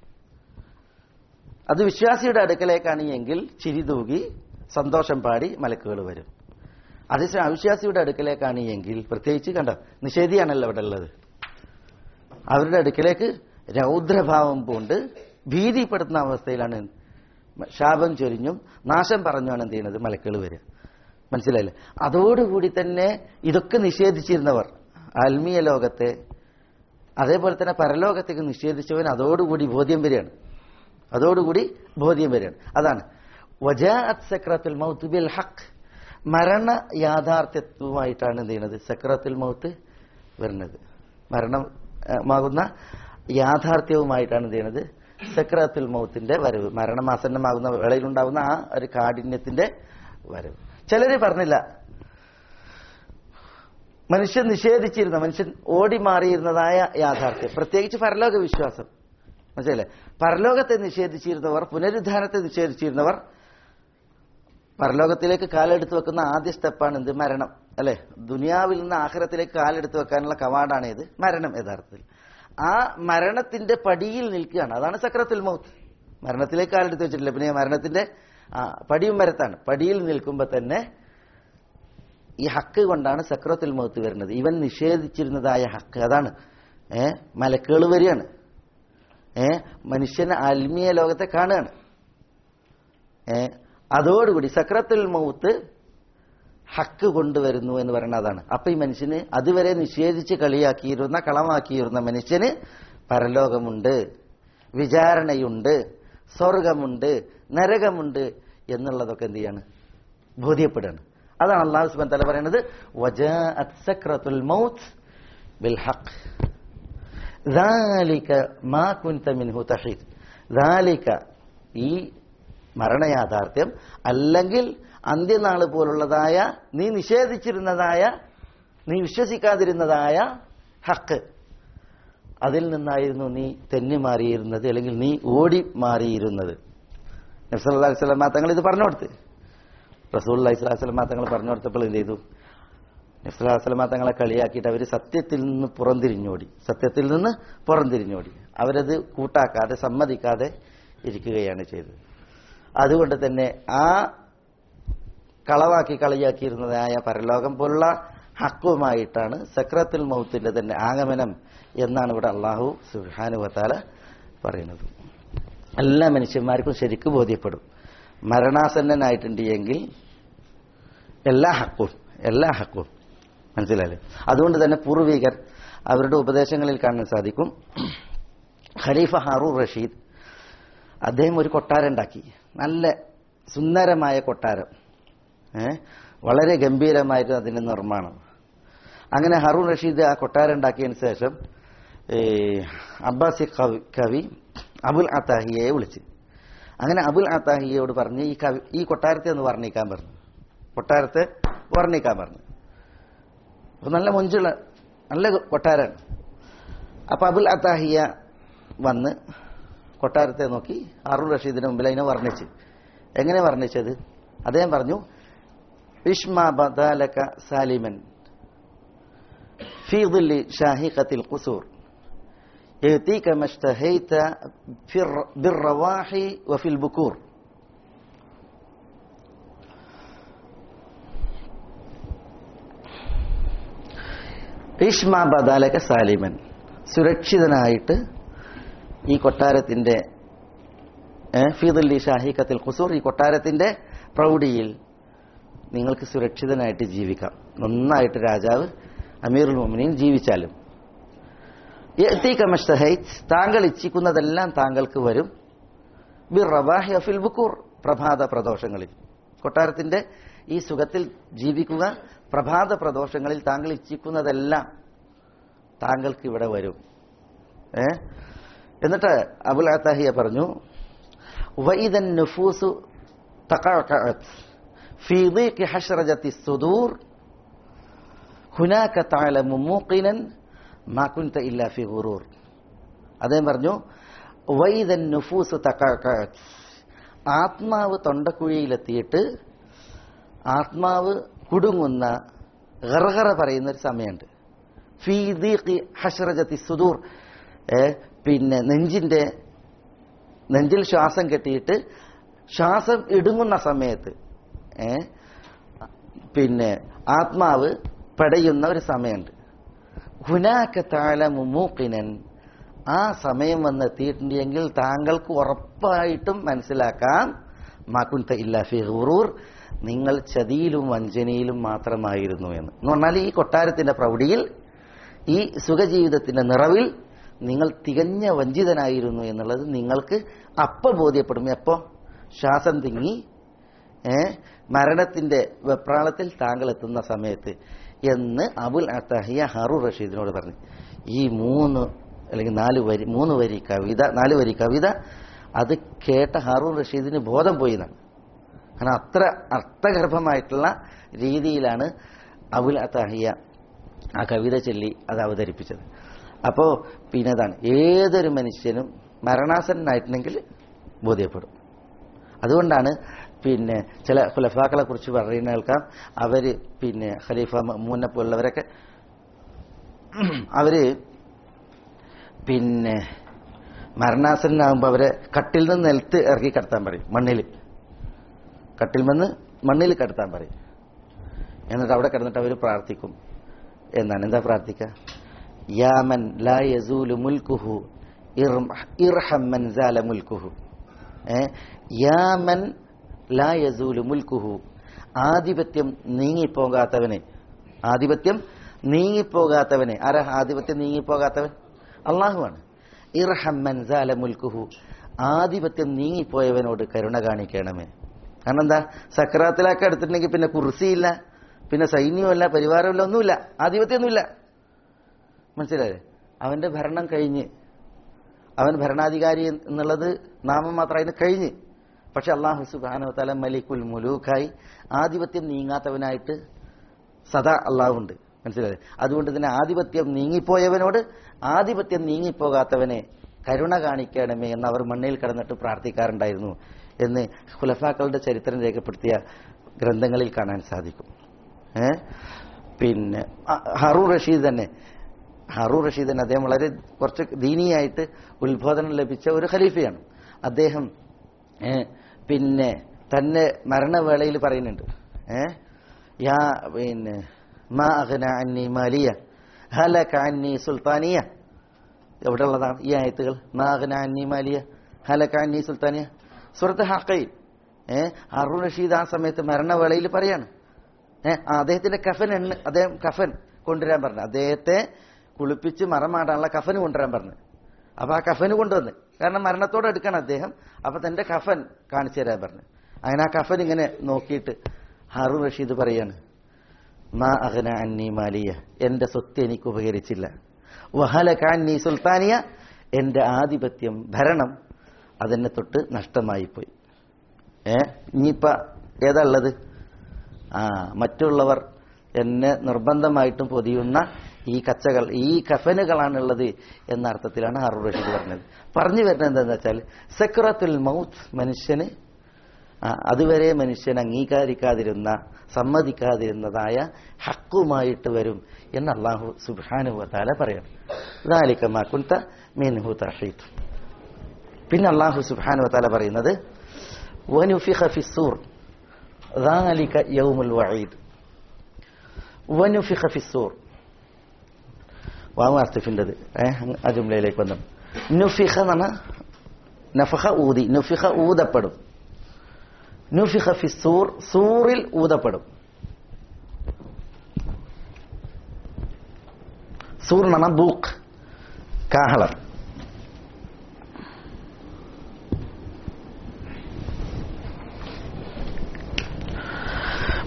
അത് വിശ്വാസിയുടെ അടുക്കലേക്കാണ് എങ്കിൽ ചിരി തൂകി സന്തോഷം പാടി മലക്കുകൾ വരും അതേസമയം അവിശ്വാസിയുടെ അടുക്കലേക്കാണ് എങ്കിൽ പ്രത്യേകിച്ച് കണ്ട നിഷേധിയാണല്ലോ അവിടെ ഉള്ളത് അവരുടെ അടുക്കലേക്ക് രൗദ്രഭാവം പൂണ്ട് ഭീതിപ്പെടുത്തുന്ന അവസ്ഥയിലാണ് ശാപം ചൊരിഞ്ഞും നാശം പറഞ്ഞുമാണ് എന്ത് ചെയ്യുന്നത് മലക്കുകൾ വരിക മനസ്സിലായില്ലേ അതോടുകൂടി തന്നെ ഇതൊക്കെ നിഷേധിച്ചിരുന്നവർ ആത്മീയ ലോകത്തെ അതേപോലെ തന്നെ പരലോകത്തേക്ക് നിഷേധിച്ചവൻ അതോടുകൂടി ബോധ്യം വരികയാണ് അതോടുകൂടി ബോധ്യം വരികയാണ് അതാണ് വജാഅത്ത് സക്രത്തുൽ മൗത്ത് ബിൽ ഹക്ക് മരണ യാഥാർത്ഥ്യത്വമായിട്ടാണ് എന്ത് ചെയ്യുന്നത് സക്രത്തുൽ മൗത്ത് വരുന്നത് മരണമാകുന്ന യാഥാർത്ഥ്യവുമായിട്ടാണ് എന്ത് ചെയ്യുന്നത് സക്രത്തുൽ മൗത്തിന്റെ വരവ് മരണമാസന്നമാകുന്ന വേളയിലുണ്ടാകുന്ന ആ ഒരു കാഠിന്യത്തിന്റെ വരവ് ചിലര് പറഞ്ഞില്ല മനുഷ്യൻ നിഷേധിച്ചിരുന്ന മനുഷ്യൻ ഓടി മാറിയിരുന്നതായ യാഥാർത്ഥ്യം പ്രത്യേകിച്ച് പരലോക വിശ്വാസം മനസ്സിലല്ലേ പരലോകത്തെ നിഷേധിച്ചിരുന്നവർ പുനരുദ്ധാനത്തെ നിഷേധിച്ചിരുന്നവർ പരലോകത്തിലേക്ക് കാലെടുത്ത് വെക്കുന്ന ആദ്യ സ്റ്റെപ്പാണ് എന്ത് മരണം അല്ലെ ദുനിയാവിൽ നിന്ന് ആഹ്റത്തിലേക്ക് കാലെടുത്ത് വെക്കാനുള്ള കവാടാണ് ഇത് മരണം യഥാർത്ഥത്തിൽ ആ മരണത്തിന്റെ പടിയിൽ നിൽക്കുകയാണ് അതാണ് സക്രത്തുൽ മൗത്ത് മരണത്തിലേക്ക് കാലെടുത്ത് വെച്ചിട്ടില്ല പിന്നെ മരണത്തിന്റെ ആ പടിയും മരത്താണ് പടിയിൽ നിൽക്കുമ്പോൾ തന്നെ ഈ ഹക്ക് കൊണ്ടാണ് സക്രത്തുൽ മൗത്ത് വരുന്നത് ഇവൻ നിഷേധിച്ചിരുന്നതായ ഹക്ക് അതാണ് ഏ മലക്കുകൾ വരികയാണ് ഏ മനുഷ്യന് ആത്മീയ ലോകത്തെ കാണുകയാണ് ഏ അതോടുകൂടി സക്രത്തുൽ മൗത്ത് ഹക്ക് കൊണ്ടുവരുന്നു എന്ന് പറയുന്നത് അതാണ് അപ്പൊ ഈ മനുഷ്യന് അതുവരെ നിഷേധിച്ച് കളിയാക്കിയിരുന്ന കളമാക്കിയിരുന്ന മനുഷ്യന് പരലോകമുണ്ട് വിചാരണയുണ്ട് സ്വർഗമുണ്ട് നരകമുണ്ട് എന്നുള്ളതൊക്കെ എന്ത് ചെയ്യാണ് ബോധ്യപ്പെടുകയാണ് അതാണ് അള്ളാഹു സുബാൻ തല പറയുന്നത് വജാഅത് സക്രത്തുൽ മൗത്ത് ബിൽ ഹഖ് ذلك ما كنت منه تحيد ذلك ഈ മരണയാഥാർത്ഥ്യം അല്ലെങ്കിൽ അന്ത്യനാൾ പോലുള്ളതായ നീ നിഷേധിച്ചിരുന്നതായ നീ വിശ്വസിക്കാതിരുന്നതായ ഹക്ക് അതിൽ നിന്നായിരുന്നു നീ തെന്നി മാറിയിരുന്നത് അല്ലെങ്കിൽ നീ ഓടി മാറിയിരുന്നത് നബ്സല്ലാ വസ്ലാം തങ്ങൾ ഇത് പറഞ്ഞു കൊടുത്ത് റസൂൽ അലൈഹിസ്ലാം തങ്ങൾ പറഞ്ഞു കൊടുത്തപ്പോൾ എന്ത് ചെയ്തു നബ്സല്ലാസ്ലമ തങ്ങളെ കളിയാക്കിയിട്ട് അവർ സത്യത്തിൽ നിന്ന് പുറംതിരിഞ്ഞോടി സത്യത്തിൽ നിന്ന് പുറംതിരിഞ്ഞോടി അവരത് കൂട്ടാക്കാതെ സമ്മതിക്കാതെ ഇരിക്കുകയാണ് ചെയ്തത് അതുകൊണ്ട് തന്നെ ആ കളവാക്കി കളിയാക്കിയിരുന്നതായ പരലോകം പോലുള്ള ഹക്കുമായിട്ടാണ് സക്രത്തുൽ മൗത്തിന്റെ തന്നെ ആഗമനം എന്നാണ് ഇവിടെ അള്ളാഹു സുഹാനുവത്താല പറയുന്നത് എല്ലാ മനുഷ്യന്മാർക്കും ശരിക്കും ബോധ്യപ്പെടും മരണാസന്നനായിട്ടുണ്ട് എങ്കിൽ എല്ലാ ഹക്കും എല്ലാ ഹക്കും മനസ്സിലായില്ലേ അതുകൊണ്ട് തന്നെ പൂർവികർ അവരുടെ ഉപദേശങ്ങളിൽ കാണാൻ സാധിക്കും ഖലീഫ ഹാറൂർ റഷീദ് അദ്ദേഹം ഒരു കൊട്ടാരം ഉണ്ടാക്കി നല്ല സുന്ദരമായ കൊട്ടാരം ഏ വളരെ ഗംഭീരമായിരുന്നു അതിന്റെ നിർമ്മാണം അങ്ങനെ ഹറൂൺ റഷീദ് ആ കൊട്ടാരം ഉണ്ടാക്കിയതിന് ശേഷം അബ്ബാസി കവി കവി അബുൽ അത്താഹിയെ വിളിച്ച് അങ്ങനെ അബുൽ അത്താഹിയോട് പറഞ്ഞ് ഈ കവി ഈ കൊട്ടാരത്തെ ഒന്ന് വർണ്ണിക്കാൻ പറഞ്ഞു കൊട്ടാരത്തെ വർണ്ണിക്കാൻ പറഞ്ഞു അപ്പൊ നല്ല മൊഞ്ചുള്ള നല്ല കൊട്ടാരാണ് അപ്പൊ അബുൽ അത്താഹിയ വന്ന് കൊട്ടാരത്തെ നോക്കി അറുൾ റഷീദിന് മുമ്പിൽ അതിനെ വർണ്ണിച്ച് എങ്ങനെ വർണ്ണിച്ചത് അദ്ദേഹം പറഞ്ഞു ഇഷ്മ ബദാലക സാലിമൻ في ظل شاهقة القصور يأتيك ما اشتهيت في الر- بالرواح وفي البكور ഇഷ്മ ബദാലക സാലിമൻ സുരക്ഷിതനായിട്ട് ഈ കൊട്ടാരത്തിന്റെ ഫീദുല്ലി ഷാഹിഖത്തിൽ ഖുസൂർ ഈ കൊട്ടാരത്തിന്റെ പ്രൗഢിയിൽ നിങ്ങൾക്ക് സുരക്ഷിതനായിട്ട് ജീവിക്കാം നന്നായിട്ട് രാജാവ് അമീറുൽ മോമിനിയും ജീവിച്ചാലും യഅ്തീക മഷ്തഹൈത്ത് താങ്കൾ ഇച്ഛിക്കുന്നതെല്ലാം താങ്കൾക്ക് വരും ബിർ റബാഹി ഫിൽ ബുക്കൂർ പ്രഭാത പ്രദോഷങ്ങളിൽ കൊട്ടാരത്തിന്റെ ഈ സുഖത്തിൽ ജീവിക്കുക പ്രഭാത പ്രദോഷങ്ങളിൽ താങ്കൾ ഇച്ഛിക്കുന്നതെല്ലാം താങ്കൾക്ക് ഇവിടെ വരും ഏ എന്നിട്ട് അബുൽ അത്താഹിയ പറഞ്ഞു വൈദൻ നുഫൂസു തഖഅഖഅത് ഫീ ضيق حشرجة الصدور هناك تعلم موقنا ما كنت إلا في غرور അദ്ദേഹം പറഞ്ഞു വൈദൻ നുഫൂസ് തഖഅഖഅത് ആത്മാവ് തൊണ്ടക്കുഴിയിലെത്തിയിട്ട് ആത്മാവ് കുടുങ്ങുന്ന ഗർഗറ പറയുന്ന ഒരു സമയമുണ്ട് ഫീ ദീഖി ഹഷ്റജത്തി സുദൂർ ഏ, പിന്നെ നെഞ്ചിന്റെ നെഞ്ചിൽ ശ്വാസം കെട്ടിയിട്ട് ശ്വാസം ഇടുങ്ങുന്ന സമയത്ത് ഏ, പിന്നെ ആത്മാവ് പടയുന്ന ഒരു സമയമുണ്ട് ഹുനാക്ക താലമു മൂക്കിനൻ ആ സമയം വന്നെത്തിയിട്ടുണ്ടെങ്കിൽ താങ്കൾക്ക് ഉറപ്പായിട്ടും മനസ്സിലാക്കാം മാക്കുൻത ഇല്ല ഫി ഗുറൂർ നിങ്ങൾ ചതിയിലും വഞ്ചനയിലും മാത്രമായിരുന്നു എന്ന് എന്ന് പറഞ്ഞാൽ ഈ കൊട്ടാരത്തിന്റെ പ്രൗഢിയിൽ ഈ സുഖജീവിതത്തിന്റെ നിറവിൽ നിങ്ങൾ തികഞ്ഞ വഞ്ചിതനായിരുന്നു എന്നുള്ളത് നിങ്ങൾക്ക് അപ്പ ബോധ്യപ്പെടും എപ്പോ ശ്വാസം തിങ്ങി ഏ മരണത്തിന്റെ വെപ്രാളത്തിൽ താങ്കൾ എത്തുന്ന സമയത്ത് എന്ന് അബുൽ അത്തഹിയ ഹറു റഷീദിനോട് പറഞ്ഞു ഈ മൂന്ന് അല്ലെങ്കിൽ നാല് വരി മൂന്ന് വരി കവിത നാല് വരി കവിത അത് കേട്ട ഹാറൂൺ റഷീദിന് ബോധം പോയി എന്നാണ് കാരണം അത്ര അർത്ഥഗർഭമായിട്ടുള്ള രീതിയിലാണ് അബുൽ അത്താഹിയ ആ കവിത ചൊല്ലി അത് അവതരിപ്പിച്ചത് അപ്പോ പിന്നെ അതാണ് ഏതൊരു മനുഷ്യനും മരണാസനായിട്ടുണ്ടെങ്കിൽ ബോധ്യപ്പെടും അതുകൊണ്ടാണ് പിന്നെ ചില ഖുലഫാക്കളെ കുറിച്ച് പറയുന്ന കേൾക്കാം അവര് പിന്നെ ഖലീഫ മൂന്നെ പോലുള്ളവരൊക്കെ അവര് പിന്നെ മരണാസനാകുമ്പോൾ അവരെ കട്ടിൽ നിന്ന് നിലത്ത് ഇറക്കി കിടത്താൻ പറയും മണ്ണിൽ കട്ടിൽ നിന്ന് മണ്ണിൽ കിടത്താൻ പറയും എന്നിട്ട് അവിടെ കിടന്നിട്ട് അവർ പ്രാർത്ഥിക്കും എന്നാണ് എന്താ പ്രാർത്ഥിക്കുക യാമൻ ലാ യസൂലു മുൽക്കുഹു ഇർഹ- ഇർഹം മൻ സാല മുൽക്കുഹു ഏ? യാമൻ ലാ യസൂലു മുൽക്കുഹു ആധിപത്യം നീങ്ങിപ്പോകാത്തവനെ ആധിപത്യം നീങ്ങിപ്പോകാത്തവനെ ആരാ ആധിപത്യം നീങ്ങിപ്പോകാത്തവൻ അള്ളാഹുവാണ് ഇർഹം മൻ സാല മുൽക്കുഹു ആധിപത്യം നീങ്ങിപ്പോയവനോട് കരുണ കാണിക്കണമേ കാരണം എന്താ സക്രാത്തിലൊക്കെ എടുത്തിട്ടുണ്ടെങ്കിൽ പിന്നെ കുർസിയില്ല പിന്നെ സൈന്യവുമല്ല പരിവാരമില്ല ഒന്നുമില്ല ആധിപത്യമൊന്നുമില്ല മനസ്സിലായില്ലേ അവന്റെ ഭരണം കഴിഞ്ഞ് അവൻ ഭരണാധികാരി എന്നുള്ളത് നാമം മാത്രമായിരുന്നു കഴിഞ്ഞ് പക്ഷെ അള്ളാഹു സുബാനോ തല മലിക്കുൽ മുലൂഖായി ആധിപത്യം നീങ്ങാത്തവനായിട്ട് സദാ അള്ളാഹുണ്ട് മനസ്സിലായി അതുകൊണ്ട് തന്നെ ആധിപത്യം നീങ്ങിപ്പോയവനോട് ആധിപത്യം നീങ്ങിപ്പോകാത്തവനെ കരുണ കാണിക്കണമേ എന്ന് അവർ മണ്ണിൽ കിടന്നിട്ട് പ്രാർത്ഥിക്കാറുണ്ടായിരുന്നു എന്ന് ഖുലഫാക്കളുടെ ചരിത്രം രേഖപ്പെടുത്തിയ ഗ്രന്ഥങ്ങളിൽ കാണാൻ സാധിക്കും ഏ പിന്നെ അ- ഹറൂർ റഷീദ് തന്നെ ഹറൂർ റഷീദ് തന്നെ അദ്ദേഹം വളരെ കുറച്ച് ദീനിയായിട്ട് ഉത്ബോധനം ലഭിച്ച ഒരു ഖലീഫയാണ് അദ്ദേഹം ഏ, പിന്നെ തന്നെ മരണവേളയിൽ പറയുന്നുണ്ട് ഏ യാ പിന്നെ മാ അഗ്ന അന്നി മാലിയ ഹലക അന്നി സുൽത്താനിയ എവിടെ ഉള്ളതാണ് ഈ ആയത്തുകൾ മാ അഗ്ന അന്നി മാലിയ ഹലക അന്നി സുൽത്താനിയ സുഹൃത്ത് ഹക്കൈ ഏ ഹറൂർ റഷീദ് ആ സമയത്ത് മരണവേളയിൽ പറയാണ് ഏ ആ, അദ്ദേഹത്തിന്റെ കഫൻ എണ്ണ അദ്ദേഹം കഫൻ കൊണ്ടുവരാൻ പറഞ്ഞു അദ്ദേഹത്തെ കുളിപ്പിച്ച് മറമാടാനുള്ള കഫന് കൊണ്ടുവരാൻ പറഞ്ഞു അപ്പൊ ആ കഫന് കൊണ്ടുവന്ന് കാരണം മരണത്തോടെ എടുക്കണം അദ്ദേഹം അപ്പൊ തന്റെ കഫൻ കാണിച്ചു തരാൻ പറഞ്ഞു അങ്ങനെ ആ കഫൻ ഇങ്ങനെ നോക്കിയിട്ട് ഹാറൂൺ റഷീദ് പറയാണ് മാ അഹന അന്നി മാലിയ എന്റെ സ്വത്ത് എനിക്ക് ഉപകരിച്ചില്ല വഹല കാന്നി സുൽത്താനിയ എന്റെ ആധിപത്യം ഭരണം അതെന്നെ തൊട്ട് നഷ്ടമായിപ്പോയി ഏ ഇനിയിപ്പ ഏതാ ഉള്ളത് ആ മറ്റുള്ളവർ എന്നെ നിർബന്ധമായിട്ടും പൊതിയുന്ന ഈ കച്ചകൾ ഈ കഫനുകളാണുള്ളത് എന്ന അർത്ഥത്തിലാണ് ഹാറൂർ റഷീദ് പറഞ്ഞത് പറഞ്ഞു വരുന്നത് എന്താണെന്ന് വെച്ചാൽ സെക്രത്തുൽ മൗത്ത് മനുഷ്യന് ആ, അതുവരെ മനുഷ്യൻ അംഗീകരിക്കാതിരുന്ന സമ്മതിക്കാതിരുന്നതായ ഹക്കുമായിട്ട് വരും എന്ന് അള്ളാഹു സുബാനുവത്താല പറയണം ദാലിക്കമാക്കുന്ത മീൻഹു തഹീത്ത് പിന്നെ അള്ളാഹു സുബാനുവത്താല പറയുന്നത് വനുഫിഖ ഫിസ്സൂർ ذلك يوم الوعيد ونفخ في الصور വാവ് അർത്തിഫിൻ്റെത് ഏഹ് ആ ജുംലയിലേക്ക് വന്നു നുഫിഖ എന്ന് പറഞ്ഞാൽ നഫഖ ഊതി നുഫിഖ ഊതപ്പെടും നുഫിഖ ഫി സൂർ സൂറിൽ ഊതപ്പെടും സൂർ എന്ന് പറഞ്ഞാൽ ബൂക്ക് കാഹളം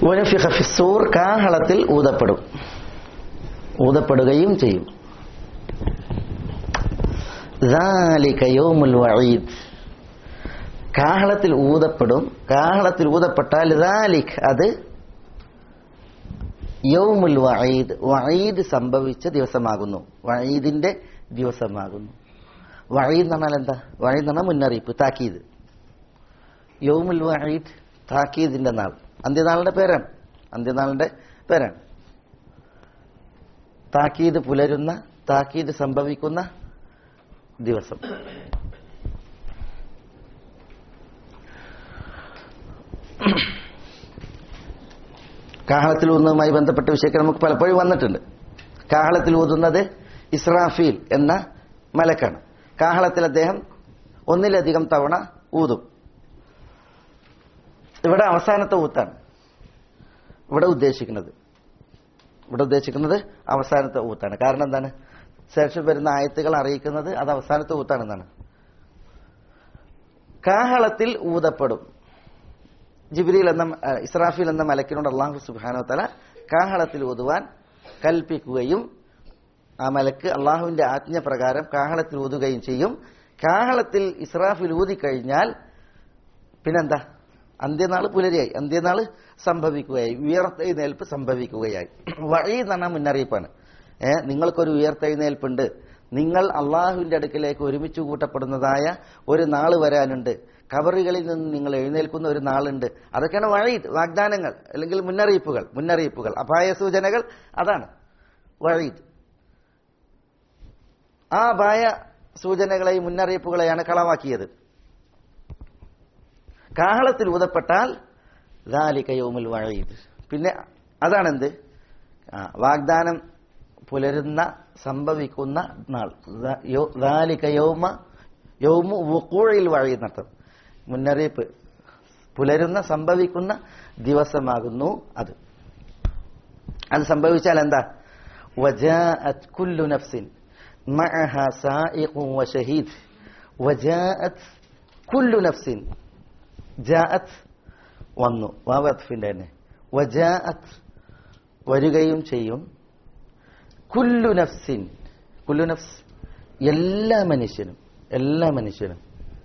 വനഫിഖ ഫിസ്സൂർ കാഹളത്തിൽ ഊതപ്പെടും ഊതപ്പെടുകയും ചെയ്യും ذَلِكَ يَوْمُ الْوَعِيدِ കാഹളത്തിൽ ഊതപ്പെടും കാഹളത്തിൽ ഊതപ്പെട്ടാൽ ذَلِكَ അത് യൗമുൽ വഈദ് വഈദ് സംഭവിച്ച ദിവസമാകുന്നു വഈദിന്റെ ദിവസമാകുന്നു വഈദ് എന്ന് പറഞ്ഞാൽ എന്താ വഈദ് എന്ന് പറഞ്ഞാൽ മുന്നറിയിപ്പ് താക്കീത് യൗമുൽ വഈദ് താക്കീദിന്റെ നാൾ അന്ത്യനാളിന്റെ പേരാണ് അന്ത്യനാളിന്റെ പേരാണ് താക്കീത് പുലരുന്ന താക്കീത് സംഭവിക്കുന്ന ദിവസം കാഹളത്തിൽ ഊതുന്നതുമായി ബന്ധപ്പെട്ട വിഷയങ്ങൾ നമുക്ക് പലപ്പോഴും വന്നിട്ടുണ്ട് കാഹളത്തിൽ ഊതുന്നത് ഇസ്രാഫീൽ എന്ന മലക്കാണ് കാഹളത്തിൽ അദ്ദേഹം ഒന്നിലധികം തവണ ഊതും ഇവിടെ അവസാനത്തെ ഊത്താണ് ഇവിടെ ഉദ്ദേശിക്കുന്നത് ഇവിടെ ഉദ്ദേശിക്കുന്നത് അവസാനത്തെ ഊത്താണ് കാരണം എന്താണ് ശേഷം വരുന്ന ആയത്തുകൾ അറിയിക്കുന്നത് അത് അവസാനത്തെ ഊത്താണെന്നാണ് കാഹളത്തിൽ ഊതപ്പെടും ജിബ്രീൽ എന്ന അഹ് ഇസ്രാഫീൽ എന്ന മലക്കിനോട് അള്ളാഹു സുബാനോ തല കാഹളത്തിൽ ഊതുവാൻ കൽപ്പിക്കുകയും ആ മലക്ക് അള്ളാഹുവിന്റെ ആജ്ഞ പ്രകാരം കാഹളത്തിൽ ഊതുകയും ചെയ്യും കാഹളത്തിൽ ഇസ്രാഫിൽ ഊതിക്കഴിഞ്ഞാൽ പിന്നെന്താ അന്ത്യനാൾ പുലരിയായി അന്ത്യനാൾ സംഭവിക്കുകയായി ഉയർത്തെഴുന്നേൽപ്പ് സംഭവിക്കുകയായി വഴി എന്ന് പറഞ്ഞാൽ മുന്നറിയിപ്പാണ് ഏ നിങ്ങൾക്കൊരു ഉയർത്തെഴുന്നേൽപ്പുണ്ട് നിങ്ങൾ അള്ളാഹുവിന്റെ അടുക്കിലേക്ക് ഒരുമിച്ച് കൂട്ടപ്പെടുന്നതായ ഒരു നാൾ വരാനുണ്ട് കബറുകളിൽ നിന്ന് നിങ്ങൾ എഴുന്നേൽക്കുന്ന ഒരു നാളുണ്ട് അതൊക്കെയാണ് വഴി വാഗ്ദാനങ്ങൾ അല്ലെങ്കിൽ മുന്നറിയിപ്പുകൾ മുന്നറിയിപ്പുകൾ അപായ സൂചനകൾ അതാണ് വഴീദ് ആ അപായ സൂചനകളെയും മുന്നറിയിപ്പുകളെയാണ് കളവാക്കിയത് കാഹളത്തിൽ ഊതപ്പെട്ടാൽ ദാലികയോമുൽ വഴീദ് പിന്നെ അതാണെന്ത് ആ, വാഗ്ദാനം പുലരുന്ന സംഭവിക്കുന്ന നാൾ ദാലിക യൗമ യൗമു വുക്കൂഴിൽ വഴി എന്നർത്ഥം മുന്നറിയിപ്പ് പുലരുന്ന സംഭവിക്കുന്ന ദിവസമാകുന്നു അത് അത് സംഭവിച്ചാൽ എന്താ وجاءت كل نفس معها سائق وشهيد وجاءت كل نفس جاءت വന്നു വാവത്ഫിന്റെ തന്നെ വജാഅത്ത് വരികയും ചെയ്യും കുല്ലു നഫ്സിൻ കുല്ലു നഫ്സ് എല്ലാ മനുഷ്യനും എല്ലാ മനുഷ്യനും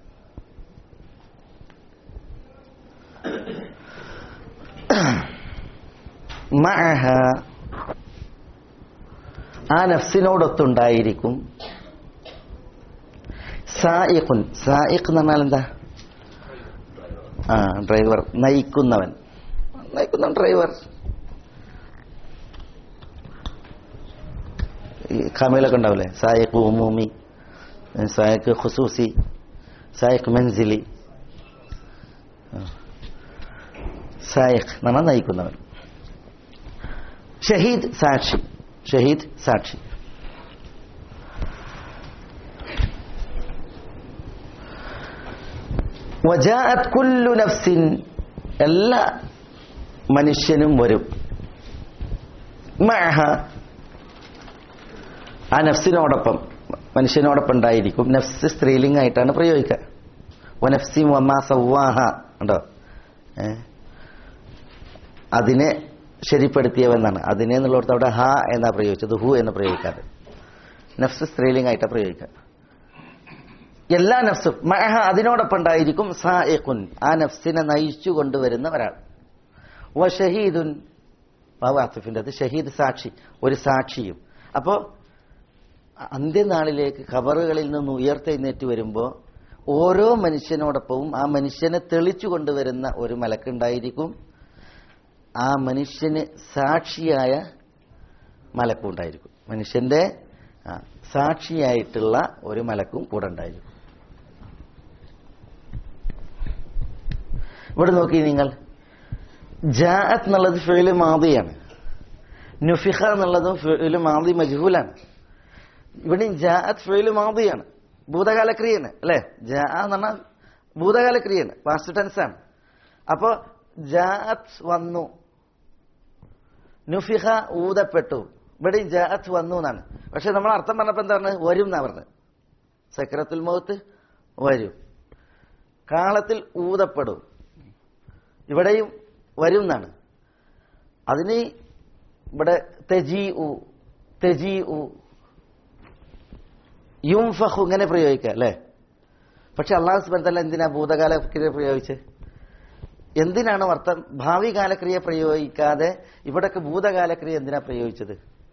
മഅഹ ആ നഫ്സിനോടൊത്തുണ്ടായിരിക്കും സായിഖുൻ സായിഖ് എന്ന് പറഞ്ഞാൽ എന്താ ആ ഡ്രൈവർ നയിക്കുന്നവൻ നയിക്കുന്ന ഡ്രൈവർ ഈ ഖമയിലൊക്കെ ഉണ്ടാവില്ലേ സായക്ക് ഉമൂമി സായക്ക് ഖുസൂസി സായക്ക് മൻസിലി സായഖ് എന്ന് പറഞ്ഞാൽ നയിക്കുന്നവൻ ഷഹീദ് സാക്ഷി ഷഹീദ് സാക്ഷി വജാഅത് കുല്ലു നഫ്സിൻ എല്ലാ മനുഷ്യനും വരും മഅഹ ആ നഫ്സിനോടൊപ്പം മനുഷ്യനോടൊപ്പം ഉണ്ടായിരിക്കും നഫ്സ് സ്ത്രീലിംഗായിട്ടാണ് പ്രയോഗിക്കുക വനഫ്സി വമാ സവ്വാഹ ഉണ്ടോ ഏ? അതിനെ ശരിപ്പെടുത്തിയവെന്നാണ് അതിനെ എന്നുള്ളിടത്ത് അവിടെ ഹ എന്നാ പ്രയോഗിച്ചത് ഹു എന്ന് പ്രയോഗിക്കാതെ നഫ്സ് സ്ത്രീലിംഗായിട്ടാണ് പ്രയോഗിക്കുക എല്ലാ നഫ്സും മഹ അതിനോടൊപ്പം ഉണ്ടായിരിക്കും സായിഖുൻ ആ നഫ്സിനെ നയിച്ചു കൊണ്ടുവരുന്ന ഒരാൾ വ ഷഹീദുൻ വാസിഫിന്റെ അത് ഷഹീദ് സാക്ഷി ഒരു സാക്ഷിയും അപ്പോ അന്ത്യനാളിലേക്ക് ഖബറുകളിൽ നിന്ന് ഉയർത്തെഴുന്നേറ്റ് വരുമ്പോൾ ഓരോ മനുഷ്യനോടൊപ്പവും ആ മനുഷ്യനെ തെളിച്ചു കൊണ്ടുവരുന്ന ഒരു മലക്കുണ്ടായിരിക്കും ആ മനുഷ്യന് സാക്ഷിയായ മലക്കും ഉണ്ടായിരിക്കും മനുഷ്യന്റെ ആ, സാക്ഷിയായിട്ടുള്ള ഒരു മലക്കും കൂടെ ഉണ്ടായിരിക്കും ഇവിടെ നോക്കി നിങ്ങൾ ജാഅത്ത് എന്നുള്ളത് ഫെയില് മാതിയാണ് നുഫിഖ എന്നുള്ളതും ഫെയില് മാതി മജ്ഹൂലാണ് ഇവിടെയും ജാഅത്ത് ഫെയില് മാതിയാണ് ഭൂതകാല ക്രിയയാണ് അല്ലെ ജാ എന്ന് പറഞ്ഞാൽ ഭൂതകാല ക്രിയയാണ് പാസ്റ്റ് ടെൻസ് ആണ് അപ്പോ ജാഅത്ത് വന്നു നുഫിഖ ഊതപ്പെട്ടു ഇവിടെയും ജാഅത്ത് വന്നു എന്നാണ് പക്ഷെ നമ്മൾ അർത്ഥം പറഞ്ഞപ്പോ എന്താണ് വരും എന്നാ പറഞ്ഞത് സക്രത്തുൽ മൗത്ത് വരും കാളത്തിൽ ഊതപ്പെടും ഇവിടെയും വരും എന്നാണ് അതിന് ഇവിടെ തെജി ഉ തെജി ഉ യുംഫഹു ഇങ്ങനെ പ്രയോഗിക്കുക അല്ലേ പക്ഷെ അള്ളാഹു സുബന്ധല്ല എന്തിനാ ഭൂതകാല ക്രിയ പ്രയോഗിച്ച് എന്തിനാണ് വർത്തം ഭാവി കാലക്രിയ പ്രയോഗിക്കാതെ ഇവിടൊക്കെ ഭൂതകാലക്രിയ എന്തിനാ പ്രയോഗിച്ചത്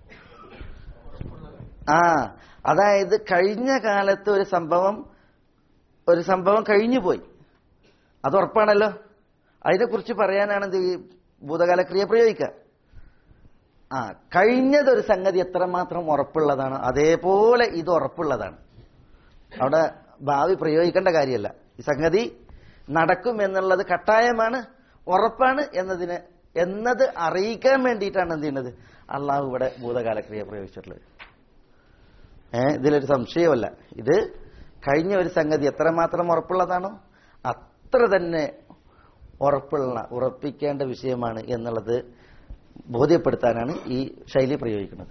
ആ അതായത് കഴിഞ്ഞ കാലത്ത് ഒരു സംഭവം ഒരു സംഭവം കഴിഞ്ഞു പോയി അത് ഉറപ്പാണല്ലോ അതിനെക്കുറിച്ച് പറയാനാണ് എന്ത് ഈ ഭൂതകാലക്രിയ പ്രയോഗിക്കുക ആ കഴിഞ്ഞതൊരു സംഗതി എത്രമാത്രം ഉറപ്പുള്ളതാണ് അതേപോലെ ഇത് ഉറപ്പുള്ളതാണ് അവിടെ ഭാവി പ്രയോഗിക്കേണ്ട കാര്യമല്ല ഈ സംഗതി നടക്കും എന്നുള്ളത് കട്ടായമാണ് ഉറപ്പാണ് എന്നതിന് എന്നത് അറിയിക്കാൻ വേണ്ടിയിട്ടാണ് എന്ത് ചെയ്യുന്നത് അള്ളാഹു ഇവിടെ ഭൂതകാലക്രിയ പ്രയോഗിച്ചിട്ടുള്ളത് ഏ ഇതിലൊരു സംശയമല്ല ഇത് കഴിഞ്ഞ ഒരു സംഗതി എത്രമാത്രം ഉറപ്പുള്ളതാണോ അത്ര തന്നെ ഉറപ്പുള്ള ഉറപ്പിക്കേണ്ട വിഷയമാണ് എന്നുള്ളത് ബോധ്യപ്പെടുത്താനാണ് ഈ ശൈലി പ്രയോഗിക്കുന്നത്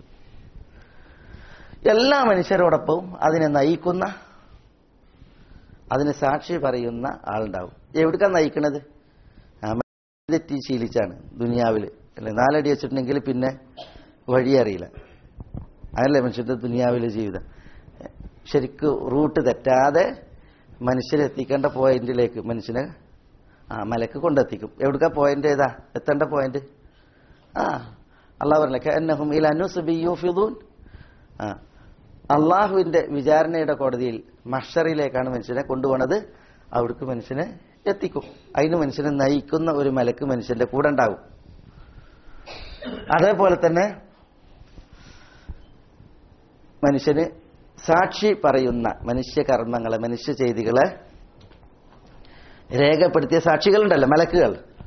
എല്ലാ മനുഷ്യരോടൊപ്പവും അതിനെ നയിക്കുന്ന അതിന് സാക്ഷി പറയുന്ന ആളുണ്ടാവും എവിടേക്കാ നയിക്കണത് ആ, തെറ്റി ശീലിച്ചാണ് ദുനിയാവിൽ അല്ലെ നാലടി വെച്ചിട്ടുണ്ടെങ്കിൽ പിന്നെ വഴി അറിയില്ല അതല്ലേ മനുഷ്യന്റെ ദുനിയാവിലെ ജീവിതം ശരിക്ക് റൂട്ട് തെറ്റാതെ മനുഷ്യരെ എത്തിക്കേണ്ട പോയിന്റിലേക്ക് മനുഷ്യനെ ആ മലക്ക് കൊണ്ടെത്തിക്കും എവിടുക്ക പോയിന്റ് ഏതാ എത്തേണ്ട പോയിന്റ് ആ അള്ളാഹ് പറഞ്ഞ എന്നഹും ഇൽ അനുസുബിയൂഫിദൂൻ ആ അള്ളാഹുവിന്റെ വിചാരണയുടെ കോടതിയിൽ മഷറിലേക്കാണ് മനുഷ്യനെ കൊണ്ടുപോണത് അവിടേക്ക് മനുഷ്യനെ എത്തിക്കും അതിന് മനുഷ്യനെ നയിക്കുന്ന ഒരു മലക്ക് മനുഷ്യന്റെ കൂടെ ഉണ്ടാകും അതേപോലെ തന്നെ മനുഷ്യന് സാക്ഷി പറയുന്ന മനുഷ്യ കർമ്മങ്ങളെ മനുഷ്യ ചെയ്തികളെ രേഖപ്പെടുത്തിയ സാക്ഷികളുണ്ടല്ലോ മലക്കുകൾ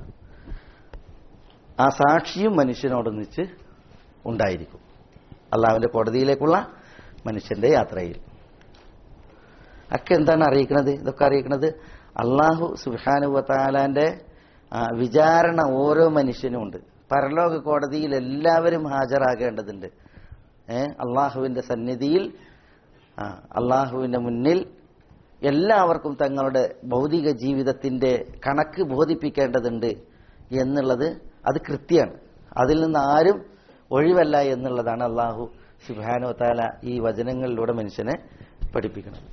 ആ സാക്ഷിയും മനുഷ്യനോടൊന്നിച്ച് ഉണ്ടായിരിക്കും അള്ളാഹുവിന്റെ കോടതിയിലേക്കുള്ള മനുഷ്യന്റെ യാത്രയിൽ ഒക്കെ എന്താണ് അറിയിക്കുന്നത് ഇതൊക്കെ അറിയിക്കുന്നത് അള്ളാഹു സുഹാനുവത്താലാന്റെ വിചാരണ ഓരോ മനുഷ്യനും ഉണ്ട് പരലോക കോടതിയിൽ എല്ലാവരും ഹാജരാകേണ്ടതുണ്ട് ഏ അള്ളാഹുവിന്റെ സന്നിധിയിൽ ആ, അള്ളാഹുവിന്റെ മുന്നിൽ എല്ലാവർക്കും തങ്ങളുടെ ഭൗതിക ജീവിതത്തിന്റെ കണക്ക് ബോധിപ്പിക്കേണ്ടതുണ്ട് എന്നുള്ളത് അത് കൃത്യമാണ് അതിൽ നിന്ന് ആരും ഒഴിവല്ല എന്നുള്ളതാണ് അള്ളാഹു സുബാനോ താല ഈ വചനങ്ങളിലൂടെ മനുഷ്യനെ പഠിപ്പിക്കുന്നത്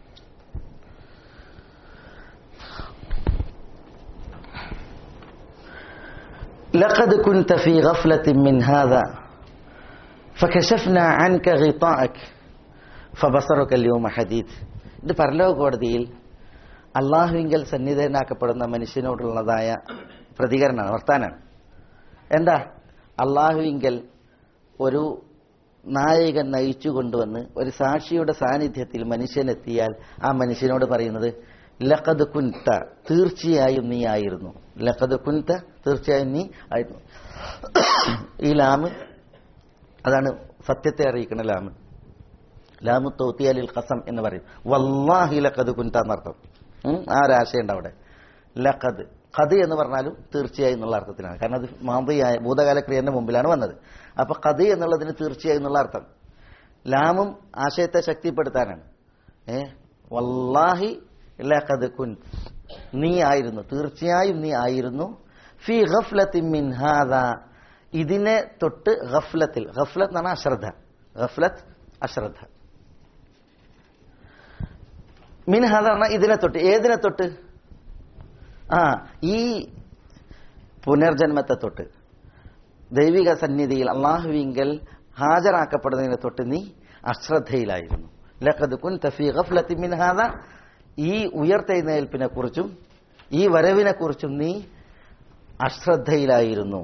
لقد كنت في غفلة من هذا فكشفنا عنك غطاءك فبصرك اليوم حديد ഇത് പരലോക കോടതിയിൽ അള്ളാഹുവിങ്കൽ സന്നിധനാക്കപ്പെടുന്ന മനുഷ്യനോടുള്ളതായ പ്രതികരണമാണ് വർത്താനാണ് എന്താ അള്ളാഹുവിങ്കൽ ഒരു നായകൻ നയിച്ചു കൊണ്ടുവന്ന് ഒരു സാക്ഷിയുടെ സാന്നിധ്യത്തിൽ മനുഷ്യനെത്തിയാൽ ആ മനുഷ്യനോട് പറയുന്നത് ലഖദ് കുൻത തീർച്ചയായും നീ ആയിരുന്നു ലഖദ് കുൻത തീർച്ചയായും നീ ആയിരുന്നു ഈ ലാമ് അതാണ് സത്യത്തെ അറിയിക്കുന്ന ലാമ് ലാമു തോത്തിയാലിൽ ഖസം എന്ന് പറയും വല്ലാഹി ലഖദ് കുൻത എന്നർത്ഥം ഉം, ആ ഒരാശയുണ്ട് അവിടെ ലഖദ് ഖദ് എന്ന് പറഞ്ഞാലും തീർച്ചയായും എന്നുള്ള അർത്ഥത്തിലാണ് കാരണം അത് മാതയായ ഭൂതകാലക്രിയന്റെ മുമ്പിലാണ് വന്നത് അപ്പൊ ഖദ് എന്നുള്ളതിന് തീർച്ചയായും എന്നുള്ള അർത്ഥം ലാമും ആശയത്തെ ശക്തിപ്പെടുത്താനാണ് ഏ വല്ലാഹി ലഖദ് കുൻ നീ ആയിരുന്നു തീർച്ചയായും നീ ആയിരുന്നു ഫി ഗഫ്ലത്തിൻ മിൻ ഹാദാ ഇതിനെ തൊട്ട് ഗഫ്ലത്തിൽ ഗഫ്ലത്ത് എന്ന് പറഞ്ഞാൽ അശ്രദ്ധ ഗഫ്ലത്ത് അശ്രദ്ധ മിൻ ഹാദ പറഞ്ഞാൽ ഇതിനെ തൊട്ട് ഏതിനെ തൊട്ട് ആ ഈ പുനർജന്മത്തെ തൊട്ട് ദൈവിക സന്നിധിയിൽ അള്ളാഹുവിങ്കൽ ഹാജരാക്കപ്പെടുന്നതിനെ തൊട്ട് നീ അശ്രദ്ധയിലായിരുന്നു ലഖദ് കുൻ തഫീ ഗഫ്ലത്തി മിൻ ഹാദ ഈ ഉയർത്തെഴുന്നേൽപ്പിനെ കുറിച്ചും ഈ വരവിനെ കുറിച്ചും നീ അശ്രദ്ധയിലായിരുന്നു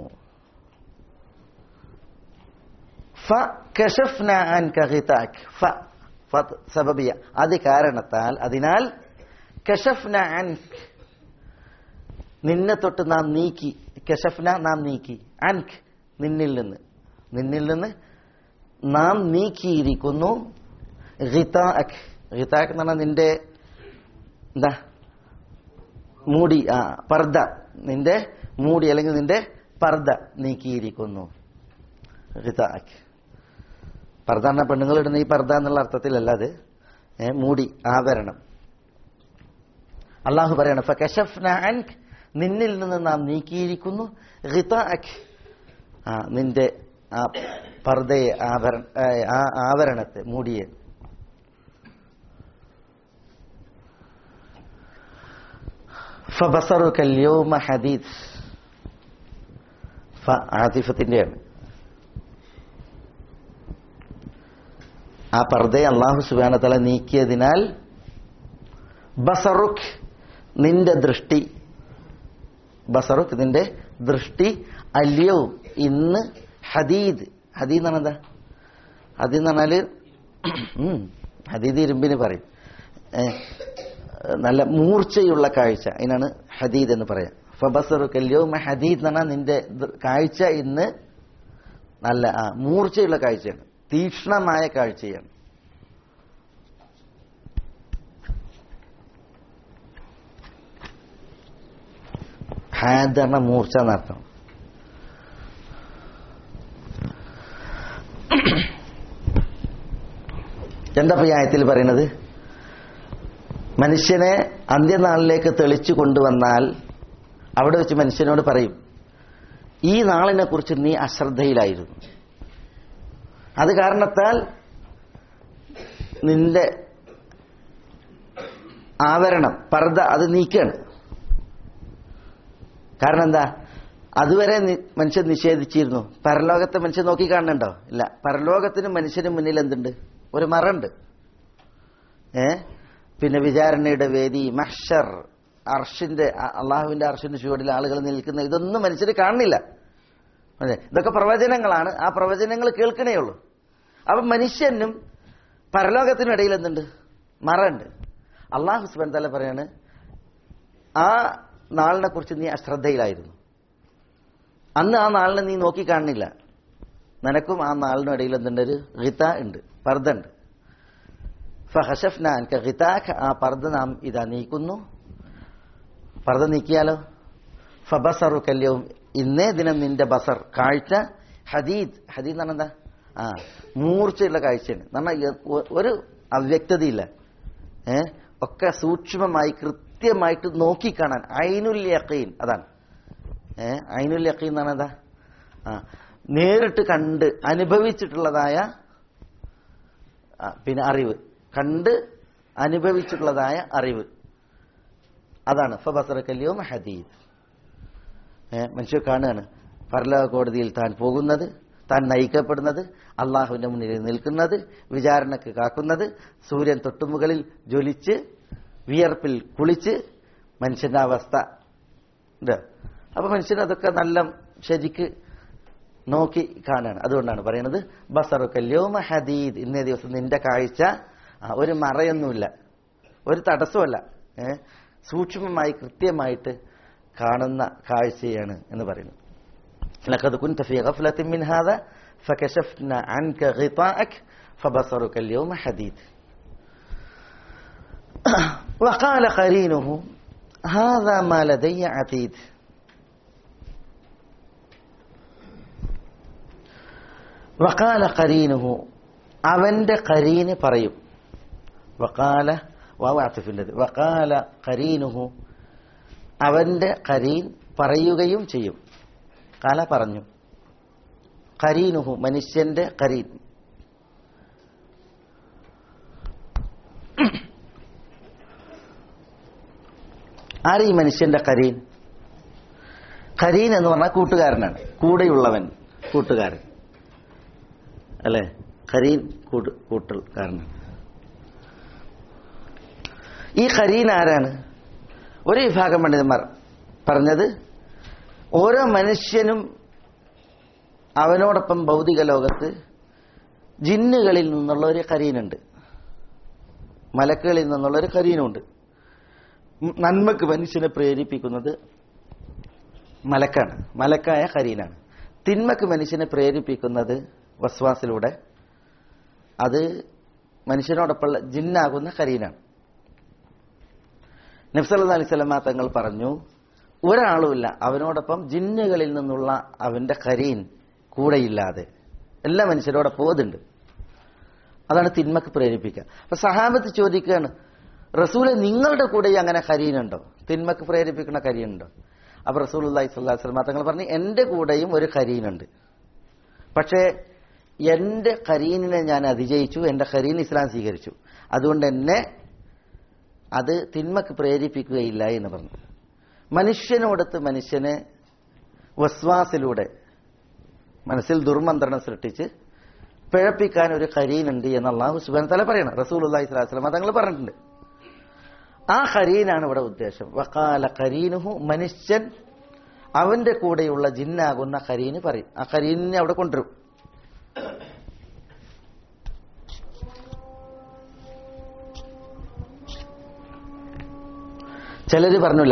ഫകശഫ്ന അൻക ഖിതാക് ഫ ഫ സബബിയ അത് കാരണത്താൽ അതിനാൽ കശഫ്ന അൻക് നിന്നെ തൊട്ട് നാം നീക്കി കശഫ്ന നാം നീക്കി അൻക് നിന്നിൽ നിന്ന് നിന്നിൽ നിന്ന് നാം നീക്കിയിരിക്കുന്നു ഖിതാക് ഖിതാക് എന്ന് പറഞ്ഞാൽ നിന്റെ എന്താ മൂടി ആ പർദ നിന്റെ മൂടി അല്ലെങ്കിൽ നിന്റെ പർദ നീക്കിയിരിക്കുന്നു ഖിതാക് പർദ എന്ന പെണ്ണുങ്ങൾ ഇടുന്ന ഈ പർദ എന്നുള്ള അർത്ഥത്തിലല്ല അത് ഏ, മൂടി ആവരണം അള്ളാഹു പറയണം ഫകശഫ്ന അൻക് നിന്നിൽ നിന്ന് നാം നീക്കിയിരിക്കുന്നു ഖിതാഅക് ആ നിന്റെ ആ പർദ്ദയെ ആഭരണ ഏ, ആ ആവരണത്തെ മൂടിയെ ഫബസറുക اليوم ഹദീദ് ഫ ആതിഫത്തിന്റെയാണ് ആ പർദ്ദയെ അള്ളാഹു സുബാന തല നീക്കിയതിനാൽ ബസറുഖ് നിന്റെ ദൃഷ്ടി ബസറുഖ് നിന്റെ ദൃഷ്ടി അല്യവും ഇന്ന് ഹദീദ് ഹദീദ് എന്നാണ് എന്താ ഹദീദ് എന്ന് പറഞ്ഞാല് ഉം, ഹദീദ് ഇരുമ്പിന് പറയും ഏ, നല്ല മൂർച്ചയുള്ള കാഴ്ച അതിനാണ് ഹദീദ് എന്ന് പറയാം ഫബസറു കല്യവും ഹദീദ് എന്ന് പറഞ്ഞാൽ നിന്റെ ദൃ- കാഴ്ച ഇന്ന് നല്ല ആ മൂർച്ചയുള്ള കാഴ്ചയാണ് തീക്ഷ്ണമായ കാഴ്ചയാണ് ഹാദ് എന്ന മൂർച്ച എന്നർത്ഥം എന്താ ഇപ്പൊ ഈ ആയത്തിൽ പറയുന്നത് മനുഷ്യനെ അന്ത്യനാളിലേക്ക് തെളിച്ചു കൊണ്ടുവന്നാൽ അവിടെ വെച്ച് മനുഷ്യനോട് പറയും ഈ നാളിനെ കുറിച്ച് നീ അശ്രദ്ധയിലായിരുന്നു അത് കാരണത്താൽ നിന്റെ ആവരണം പർദ്ദ അത് നീക്കാണ് കാരണം എന്താ അതുവരെ നി- മനുഷ്യൻ നിഷേധിച്ചിരുന്നു പരലോകത്തെ മനുഷ്യൻ നോക്കി കാണുന്നുണ്ടോ ഇല്ല പരലോകത്തിന് മനുഷ്യന് മുന്നിൽ എന്തുണ്ട് ഒരു മറുണ്ട് ഏ പിന്നെ വിചാരണയുടെ വേദി മഹ്ഷർ അർഷിന്റെ അ- അള്ളാഹുവിന്റെ അർഷിന്റെ ചുവടിൽ ആളുകൾ നിൽക്കുന്ന ഇതൊന്നും മനുഷ്യർ കാണുന്നില്ല അതെ ഇതൊക്കെ പ്രവചനങ്ങളാണ് ആ പ്രവചനങ്ങൾ കേൾക്കണേ ഉള്ളൂ അപ്പൊ മനുഷ്യനും പരലോകത്തിനും ഇടയിൽ എന്തുണ്ട് മറുണ്ട് അള്ളാഹു സുബൻ തല പറയാണ് ആ നാളിനെ കുറിച്ച് നീ അശ്രദ്ധയിലായിരുന്നു അന്ന് ആ നാളിനെ നീ നോക്കി കാണുന്നില്ല നിനക്കും ആ നാളിനും ഇടയിൽ എന്തുണ്ട് ഒരു ഗിത ഉണ്ട് പർദ്ദ ഉണ്ട് ഫഹഷഫ്ന അൻക ഗിതാഖ് ആ പർദ്ദ നാം ഇതാ നീക്കുന്നു പർദ്ദ നീക്കിയാലോ ഫബസറു കല്യവും ഇന്നേ ദിനം നിന്റെ ബസർ കാഴ്ച ഹദീദ് ഹദീദ് എന്ന് പറഞ്ഞാൽ എന്താ ആ മൂർച്ചയുള്ള കാഴ്ചയാണ് നമ്മൾ ഒരു അവ്യക്തതയില്ല ഏ ഒക്കെ സൂക്ഷ്മമായി കൃത്യമായിട്ട് നോക്കിക്കാണാൻ ഐനുൽ യഖീൻ അതാണ് ഏ ഐനുൽ യഖീൻ എന്ന് പറഞ്ഞാൽ എന്താ ആ നേരിട്ട് കണ്ട് അനുഭവിച്ചിട്ടുള്ളതായ ആ, പിന്നെ അറിവ് കണ്ട് അനുഭവിച്ചിട്ടുള്ളതായ അറിവ് അതാണ് ഫബസറ കല്യവും ഹദീദ് ഏ, മനുഷ്യർ കാണുകയാണ് പരലോക കോടതിയിൽ താൻ പോകുന്നത് താൻ നയിക്കപ്പെടുന്നത് അള്ളാഹുവിന്റെ മുന്നിൽ നിൽക്കുന്നത് വിചാരണക്ക് കാക്കുന്നത് സൂര്യൻ തൊട്ടുമുകളിൽ ജ്വലിച്ച് വിയർപ്പിൽ കുളിച്ച് മനുഷ്യന്റെ അവസ്ഥ ഉണ്ട് അപ്പൊ മനുഷ്യൻ അതൊക്കെ നല്ല ശരിക്ക് നോക്കി കാണാണ് അതുകൊണ്ടാണ് പറയുന്നത് ബസറു കല്യോമ ഹദീദ് ഇന്നേ ദിവസം നിന്റെ കാഴ്ച ആ, ഒരു മറയൊന്നുമില്ല ഒരു തടസ്സമല്ല ഏ, സൂക്ഷ്മമായി കൃത്യമായിട്ട് കാണുന്ന കാഴ്ചയാണ് എന്ന് പറയുന്നു لقد كنت في غفلة من هذا فكشفنا عنك غطاءك فبصرك اليوم حديد وقال قرينه هذا ما لدي عتيد വക്കാല കരീനുഹു അവന്റെ കരീന് പറയും വക്കാല വാവാത്തിഫില്ലത് വക്കാല കരീനുഹു അവന്റെ കരീൻ പറയുകയും ചെയ്യും കാല പറഞ്ഞു കരീനുഹു മനുഷ്യന്റെ കരീൻ ആര് ഈ മനുഷ്യന്റെ കരീൻ കരീൻ എന്ന് പറഞ്ഞാൽ കൂട്ടുകാരനാണ് കൂടെയുള്ളവൻ കൂട്ടുകാരൻ അല്ലെ ഖരീൻ കൂട്ട് കൂട്ടൽക്കാരനാണ് ഈ ഖരീൻ ആരാണ് ഒരു വിഭാഗം പണ്ഡിതന്മാർ പറഞ്ഞത് ഓരോ മനുഷ്യനും അവനോടൊപ്പം ഭൗതിക ലോകത്ത് ജിന്നുകളിൽ നിന്നുള്ള ഒരു കരീനുണ്ട് മലക്കുകളിൽ നിന്നുള്ള ഒരു കരീനുണ്ട് ഉം, നന്മക്ക് മനുഷ്യനെ പ്രേരിപ്പിക്കുന്നത് മലക്കാണ് മലക്കായ കരീനാണ് തിന്മക്ക് മനുഷ്യനെ പ്രേരിപ്പിക്കുന്നത് വസ്വാസിലൂടെ അത് മനുഷ്യനോടൊപ്പമുള്ള ജിന്നാകുന്ന കരീനാണ് നബ്സല്ലാ അലൈഹി സ്വലമ തങ്ങൾ പറഞ്ഞു ഒരാളുമില്ല അവനോടൊപ്പം ജിന്നുകളിൽ നിന്നുള്ള അവന്റെ കരീൻ കൂടെയില്ലാതെ എല്ലാ മനുഷ്യരോടൊപ്പം അതുണ്ട് അതാണ് തിന്മക്ക് പ്രേരിപ്പിക്കുക അപ്പൊ സഹാബത്ത് ചോദിക്കുകയാണ് റസൂലെ നിങ്ങളുടെ കൂടെ ഈ അങ്ങനെ കരീനുണ്ടോ തിന്മക്ക് പ്രേരിപ്പിക്കുന്ന കരീനുണ്ടോ അപ്പൊ റസൂൽ അള്ളഹി സ്വല്ലാ സ്വലമ തങ്ങൾ പറഞ്ഞു എന്റെ കൂടെയും ഒരു കരീനുണ്ട് പക്ഷേ എന്റെ കരീനിനെ ഞാൻ അതിജയിച്ചു എന്റെ കരീൻ ഇസ്ലാം സ്വീകരിച്ചു അതുകൊണ്ട് എന്നെ അത് തിന്മക്ക് പ്രേരിപ്പിക്കുകയില്ല എന്ന് പറഞ്ഞു മനുഷ്യനോടത്ത് മനുഷ്യന് വസ്വാസിലൂടെ മനസ്സിൽ ദുർമന്ത്രണം സൃഷ്ടിച്ച് പിഴപ്പിക്കാൻ ഒരു കരീനുണ്ട് എന്ന് അള്ളാഹു സുബാൻ തല പറയണം റസൂൽ അള്ളാഹി സ്വലാസ്ലം തങ്ങൾ പറഞ്ഞിട്ടുണ്ട് ആ കരീനാണ് ഇവിടെ ഉദ്ദേശം വക്കാല കരീനുഹു മനുഷ്യൻ അവന്റെ കൂടെയുള്ള ജിന്നാകുന്ന കരീന് പറയും ആ കരീനിനെ അവിടെ കൊണ്ടുവരും ചിലര് പറഞ്ഞില്ല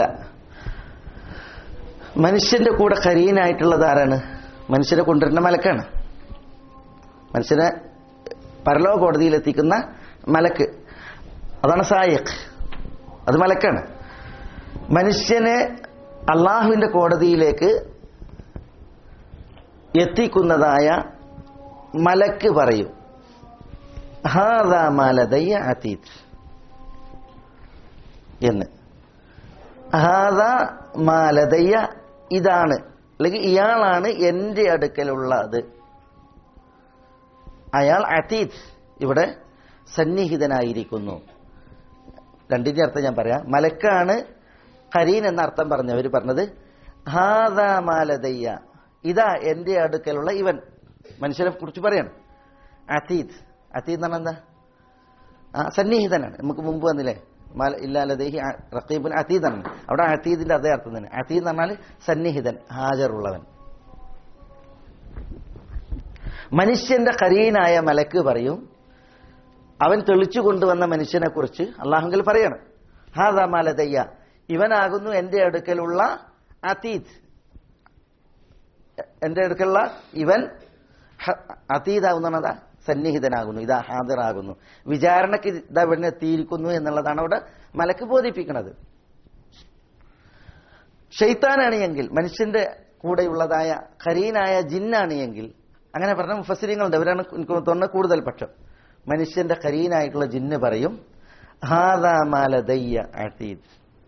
മനുഷ്യന്റെ കൂടെ കരീനായിട്ടുള്ളത് ആരാണ് മനുഷ്യനെ കൊണ്ടുവരുന്ന മലക്കാണ് മനുഷ്യനെ പരലോക കോടതിയിൽ എത്തിക്കുന്ന മലക്ക് അതാണ് സായക് അത് മലക്കാണ് മനുഷ്യനെ അള്ളാഹുവിന്റെ കോടതിയിലേക്ക് എത്തിക്കുന്നതായ മലക്ക് പറയും ഹാദാ മാലദയ്യ അതീത് എന്ന് ഹാദാ മാലദയ്യ ഇതാണ് അല്ലെങ്കിൽ ഇയാളാണ് എന്റെ അടുക്കലുള്ളത് അയാൾ അതീത് ഇവിടെ സന്നിഹിതനായിരിക്കുന്നു രണ്ടിന്റെ അർത്ഥം ഞാൻ പറയാം മലക്കാണ് കരീൻ എന്ന അർത്ഥം പറഞ്ഞവർ പറഞ്ഞത് ഹാദാ മാലദയ്യ ഇതാ എന്റെ അടുക്കലുള്ള ഇവൻ മനുഷ്യനെ കുറിച്ച് പറയാണ് അതീത് അതീത് എന്ന് പറഞ്ഞാൽ എന്താ ആ സന്നിഹിതനാണ് നമുക്ക് മുമ്പ് വന്നില്ലേ മാല ഇല്ലാലദേഹി റഖീബുൻ അതീതാണ് അവിടെ അതീദിന്റെ അതേ അർത്ഥം തന്നെ അതീദ് എന്ന് പറഞ്ഞാൽ സന്നിഹിതൻ ഹാജറുള്ളവൻ മനുഷ്യന്റെ കരീനായ മലക്ക് പറയും അവൻ തെളിച്ചു കൊണ്ടുവന്ന മനുഷ്യനെ കുറിച്ച് അള്ളാഹുങ്കൽ പറയണം ഹാദാ മാലതയ്യ ഇവനാകുന്നു എന്റെ അടുക്കലുള്ള അതീത് എന്റെ അടുക്കലുള്ള ഇവൻ അതീതാകുന്നതാ സന്നിഹിതനാകുന്നു ഇതാ ഹാജറാകുന്നു വിചാരണയ്ക്ക് ഇതാ ഇവിടെ എത്തിയിരിക്കുന്നു എന്നുള്ളതാണ് അവിടെ മലക്ക് ബോധിപ്പിക്കുന്നത് ഷെയ്ത്താനാണ് എങ്കിൽ മനുഷ്യന്റെ കൂടെയുള്ളതായ കരീനായ ജിന്നാണ് എങ്കിൽ അങ്ങനെ പറഞ്ഞ മുഫസിരിങ്ങളുണ്ട് അവരാണ് എനിക്ക് തോന്നുന്നത് കൂടുതൽ പക്ഷം മനുഷ്യന്റെ കരീനായിട്ടുള്ള ജിന്ന് പറയും ഹാദാ മാലദയ്യ അതീത്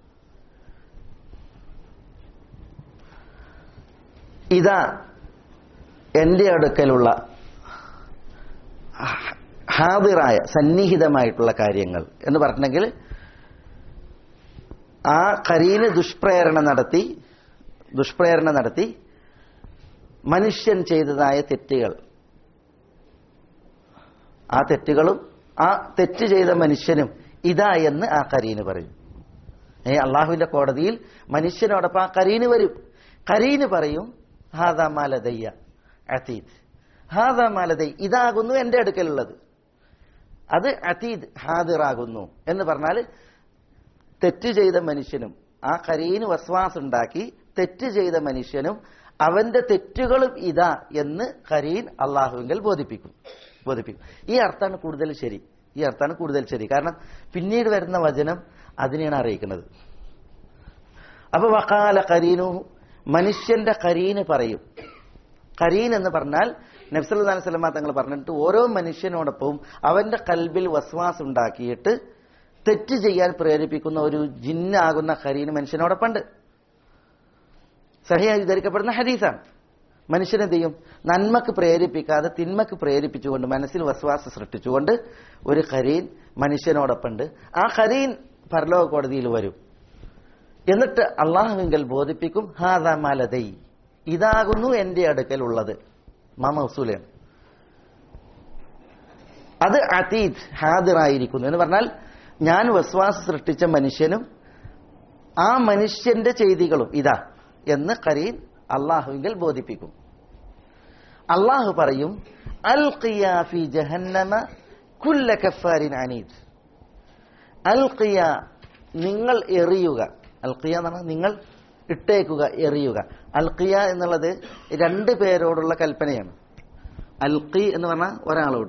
ഇതാ എന്റെ അടുക്കലുള്ള ഹാദിറായ സന്നിഹിതമായിട്ടുള്ള കാര്യങ്ങൾ എന്ന് പറഞ്ഞെങ്കിൽ ആ കരീന് ദുഷ്പ്രേരണ നടത്തി ദുഷ്പ്രേരണ നടത്തി മനുഷ്യൻ ചെയ്തതായ തെറ്റുകൾ ആ തെറ്റുകളും ആ തെറ്റ് ചെയ്ത മനുഷ്യനും ഇതാ എന്ന് ആ കരീന് പറയും ഏ അള്ളാഹുവിന്റെ കോടതിയിൽ മനുഷ്യനോടൊപ്പം ആ കരീന് വരും കരീന് പറയും ഹാദാ മാലദയ്യ അതീത് ഹാദാ മാലദൈ ഇതാകുന്നു എന്റെ അടുക്കലുള്ളത് അത് അതീത് ഹാദിറാകുന്നു എന്ന് പറഞ്ഞാൽ തെറ്റ് ചെയ്ത മനുഷ്യനും ആ കരീന് വസ്വാസ് ഉണ്ടാക്കി തെറ്റ് ചെയ്ത മനുഷ്യനും അവന്റെ തെറ്റുകളും ഇതാ എന്ന് കരീൻ അള്ളാഹുവിങ്കൽ ബോധിപ്പിക്കും ബോധിപ്പിക്കും ഈ അർത്ഥാണ് കൂടുതൽ ശരി ഈ അർത്ഥാണ് കൂടുതൽ ശരി കാരണം പിന്നീട് വരുന്ന വചനം അതിനെയാണ് അറിയിക്കുന്നത് അപ്പൊ വക്കാല കരീനു മനുഷ്യന്റെ കരീന് പറയും കരീൻ എന്ന് പറഞ്ഞാൽ നബ്സല്ലാ സ്വലമ തങ്ങൾ പറഞ്ഞിട്ട് ഓരോ മനുഷ്യനോടൊപ്പവും അവന്റെ കൽബിൽ വസ്വാസ് ഉണ്ടാക്കിയിട്ട് തെറ്റ് ചെയ്യാൻ പ്രേരിപ്പിക്കുന്ന ഒരു ജിന്നാകുന്ന കരീന് മനുഷ്യനോടൊപ്പമുണ്ട് സഹിയായി ധരിക്കപ്പെടുന്ന ഹദീസാണ് മനുഷ്യനെന്ത് ചെയ്യും നന്മക്ക് പ്രേരിപ്പിക്കാതെ തിന്മക്ക് പ്രേരിപ്പിച്ചുകൊണ്ട് മനസ്സിൽ വസ്വാസ സൃഷ്ടിച്ചുകൊണ്ട് ഒരു കരീൻ മനുഷ്യനോടൊപ്പമുണ്ട് ആ കരീൻ പരലോക കോടതിയിൽ വരും എന്നിട്ട് അള്ളാഹുവിങ്കൽ ബോധിപ്പിക്കും ഹാദാ മാലതൈ ഇതാകുന്നു എന്റെ അടുക്കലുള്ളത് മാമ ഉസൂലാണ് അത് അതീത് ഹാദിറായിരിക്കുന്നു എന്ന് പറഞ്ഞാൽ ഞാൻ വസ്വാസ് സൃഷ്ടിച്ച മനുഷ്യനും ആ മനുഷ്യന്റെ ചെയ്തികളും ഇതാ എന്ന് കരീൻ അള്ളാഹുവിങ്കൽ ബോധിപ്പിക്കും അള്ളാഹു പറയും അൽ ഖിയാഫി ജഹന്നമ കുല്ല കഫാരിൻ അനീദ് അൽ ഖിയ നിങ്ങൾ എറിയുക അൽ ഖിയ എന്ന് പറഞ്ഞാൽ നിങ്ങൾ ഇട്ടേക്കുക എറിയുക അൽക്കിയ എന്നുള്ളത് രണ്ട് പേരോടുള്ള കൽപ്പനയാണ് അൽക്കി എന്ന് പറഞ്ഞാൽ ഒരാളോട്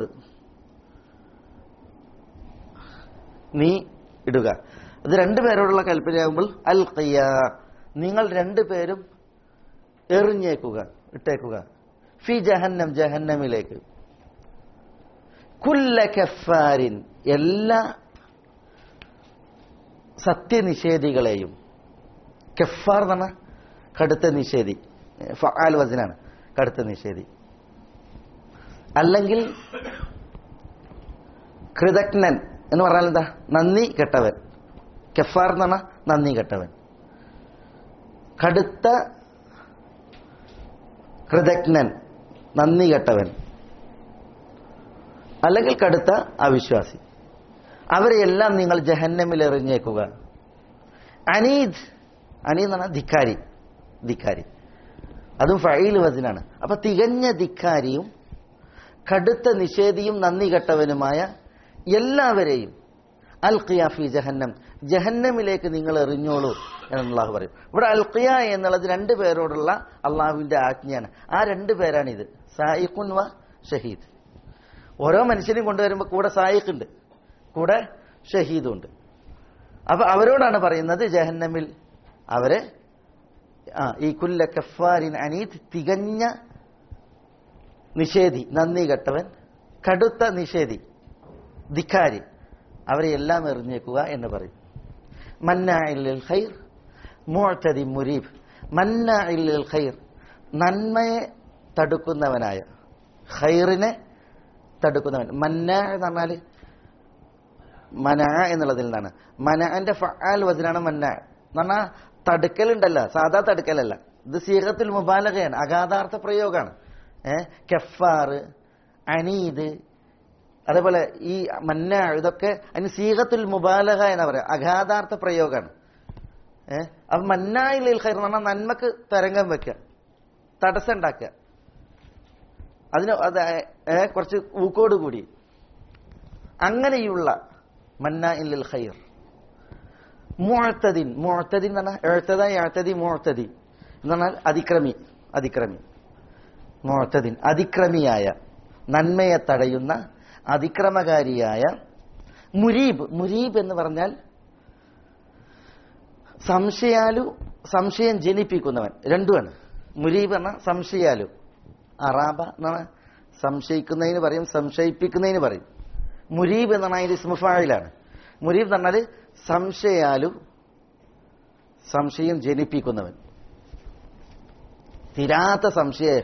നീ ഇടുക അത് രണ്ടു പേരോടുള്ള കൽപ്പനയാകുമ്പോൾ അൽക്കിയ നിങ്ങൾ രണ്ടു പേരും എറിഞ്ഞേക്കുക ഇട്ടേക്കുക ഫി ജഹന്നം ജഹന്നമിലേക്ക് കുല്ല കഫാരിൻ എല്ലാ സത്യനിഷേധികളെയും കെഫാർ എന്ന് പറഞ്ഞാൽ കടുത്ത നിഷേധി ഫാൽ വസനാണ് കടുത്ത നിഷേധി അല്ലെങ്കിൽ കൃതജ്ഞൻ എന്ന് പറഞ്ഞാൽ എന്താ നന്ദി കെട്ടവൻ കെഫാർ എന്ന് പറഞ്ഞാൽ നന്ദി കെട്ടവൻ കടുത്ത കൃതജ്ഞൻ നന്ദി കെട്ടവൻ അല്ലെങ്കിൽ കടുത്ത അവിശ്വാസി അവരെയെല്ലാം നിങ്ങൾ ജഹന്നമിൽ എറിഞ്ഞേക്കുക അനീദ് അനീദ് എന്ന് പറഞ്ഞാൽ ധിക്കാരി ധിക്കാരി അതും ഫൈൽ വസിനാണ് അപ്പൊ തികഞ്ഞ ധിക്കാരിയും കടുത്ത നിഷേധിയും നന്ദി കെട്ടവനുമായ എല്ലാവരെയും അൽ ഖിയാഫി ജഹന്നം ജഹന്നമിലേക്ക് നിങ്ങൾ എറിഞ്ഞോളൂ എന്ന് അള്ളാഹു പറയും ഇവിടെ അൽ ഖിയ എന്നുള്ളത് രണ്ട് പേരോടുള്ള അള്ളാഹുവിന്റെ ആജ്ഞയാണ് ആ രണ്ട് പേരാണിത് സായിഖുൻ വ ഷഹീദ് ഓരോ മനുഷ്യനെയും കൊണ്ടുവരുമ്പോൾ കൂടെ സായിഖ് ഉണ്ട് കൂടെ ഷഹീദും ഉണ്ട് അപ്പൊ അവരോടാണ് പറയുന്നത് ജഹന്നമിൽ അവരെ ആ ഈ കുല്ല കഫാരിൻ അനീത് തികഞ്ഞ നിഷേധി നന്ദി കെട്ടവൻ കടുത്ത നിഷേധി ധിക്കാരി അവരെ എല്ലാം എറിഞ്ഞേക്കുക എന്ന് പറയും മന്നാഇല്ലിൽ ഖൈർ മുഅ്തദി മുരീബ് മന്നാഇല്ലിൽ ഖൈർ നന്മയെ തടുക്കുന്നവനായ ഖൈറിനെ തടുക്കുന്നവൻ മന്നാ എന്ന് പറഞ്ഞാൽ മന എന്നുള്ളതിൽ നിന്നാണ് മനന്റെ ഫആൽ വചനാണ് മന്ന എന്ന് പറഞ്ഞാൽ തടുക്കലുണ്ടല്ല സാധാ തടുക്കലല്ല ഇത് സീറത്തിൽ മുബാലകയാണ് അഗാധാർത്ഥ പ്രയോഗമാണ് ഏഹ് കെഫാറ് അനീദ് അതേപോലെ ഈ മന്ന ഇതൊക്കെ അതിന് സീഹത്തുൽ മുബാലക എന്ന് പറയാം അഗാധാർത്ഥ പ്രയോഗമാണ് ഏഹ് അപ്പൊ മന്നായിൽ ഖൈർ എന്ന് പറഞ്ഞാൽ നന്മക്ക് തരംഗം വെക്കുക തടസ്സം ഉണ്ടാക്കുക അതിന് അത് ഏ, കുറച്ച് ഊക്കോട് കൂടി അങ്ങനെയുള്ള മന്ന ഇല്ലിൽ ഖൈർ മുഅത്തദിൻ മുഅത്തദിൻ എന്ന് പറഞ്ഞാൽ എഴുത്തത എഴുത്തതി മുഅത്തദി എന്ന് പറഞ്ഞാൽ അതിക്രമി അതിക്രമി മുഅത്തദിൻ അതിക്രമിയായ നന്മയെ തടയുന്ന അതിക്രമകാരിയായ മുരീബ് മുരീബ് എന്ന് പറഞ്ഞാൽ സംശയാലു സംശയം ജനിപ്പിക്കുന്നവൻ രണ്ടുമാണ് മുരീബ് എന്ന സംശയാലു അറാബ എന്നാണ് സംശയിക്കുന്നതിന് പറയും സംശയിപ്പിക്കുന്നതിന് പറയും മുരീബ് എന്ന് പറഞ്ഞാൽ അതിന്റെ ഇസ്മുഫായിലാണ് മുരീബ് എന്ന് പറഞ്ഞാൽ സംശയാലു സംശയം ജനിപ്പിക്കുന്നവൻ തീരാത്ത സംശയം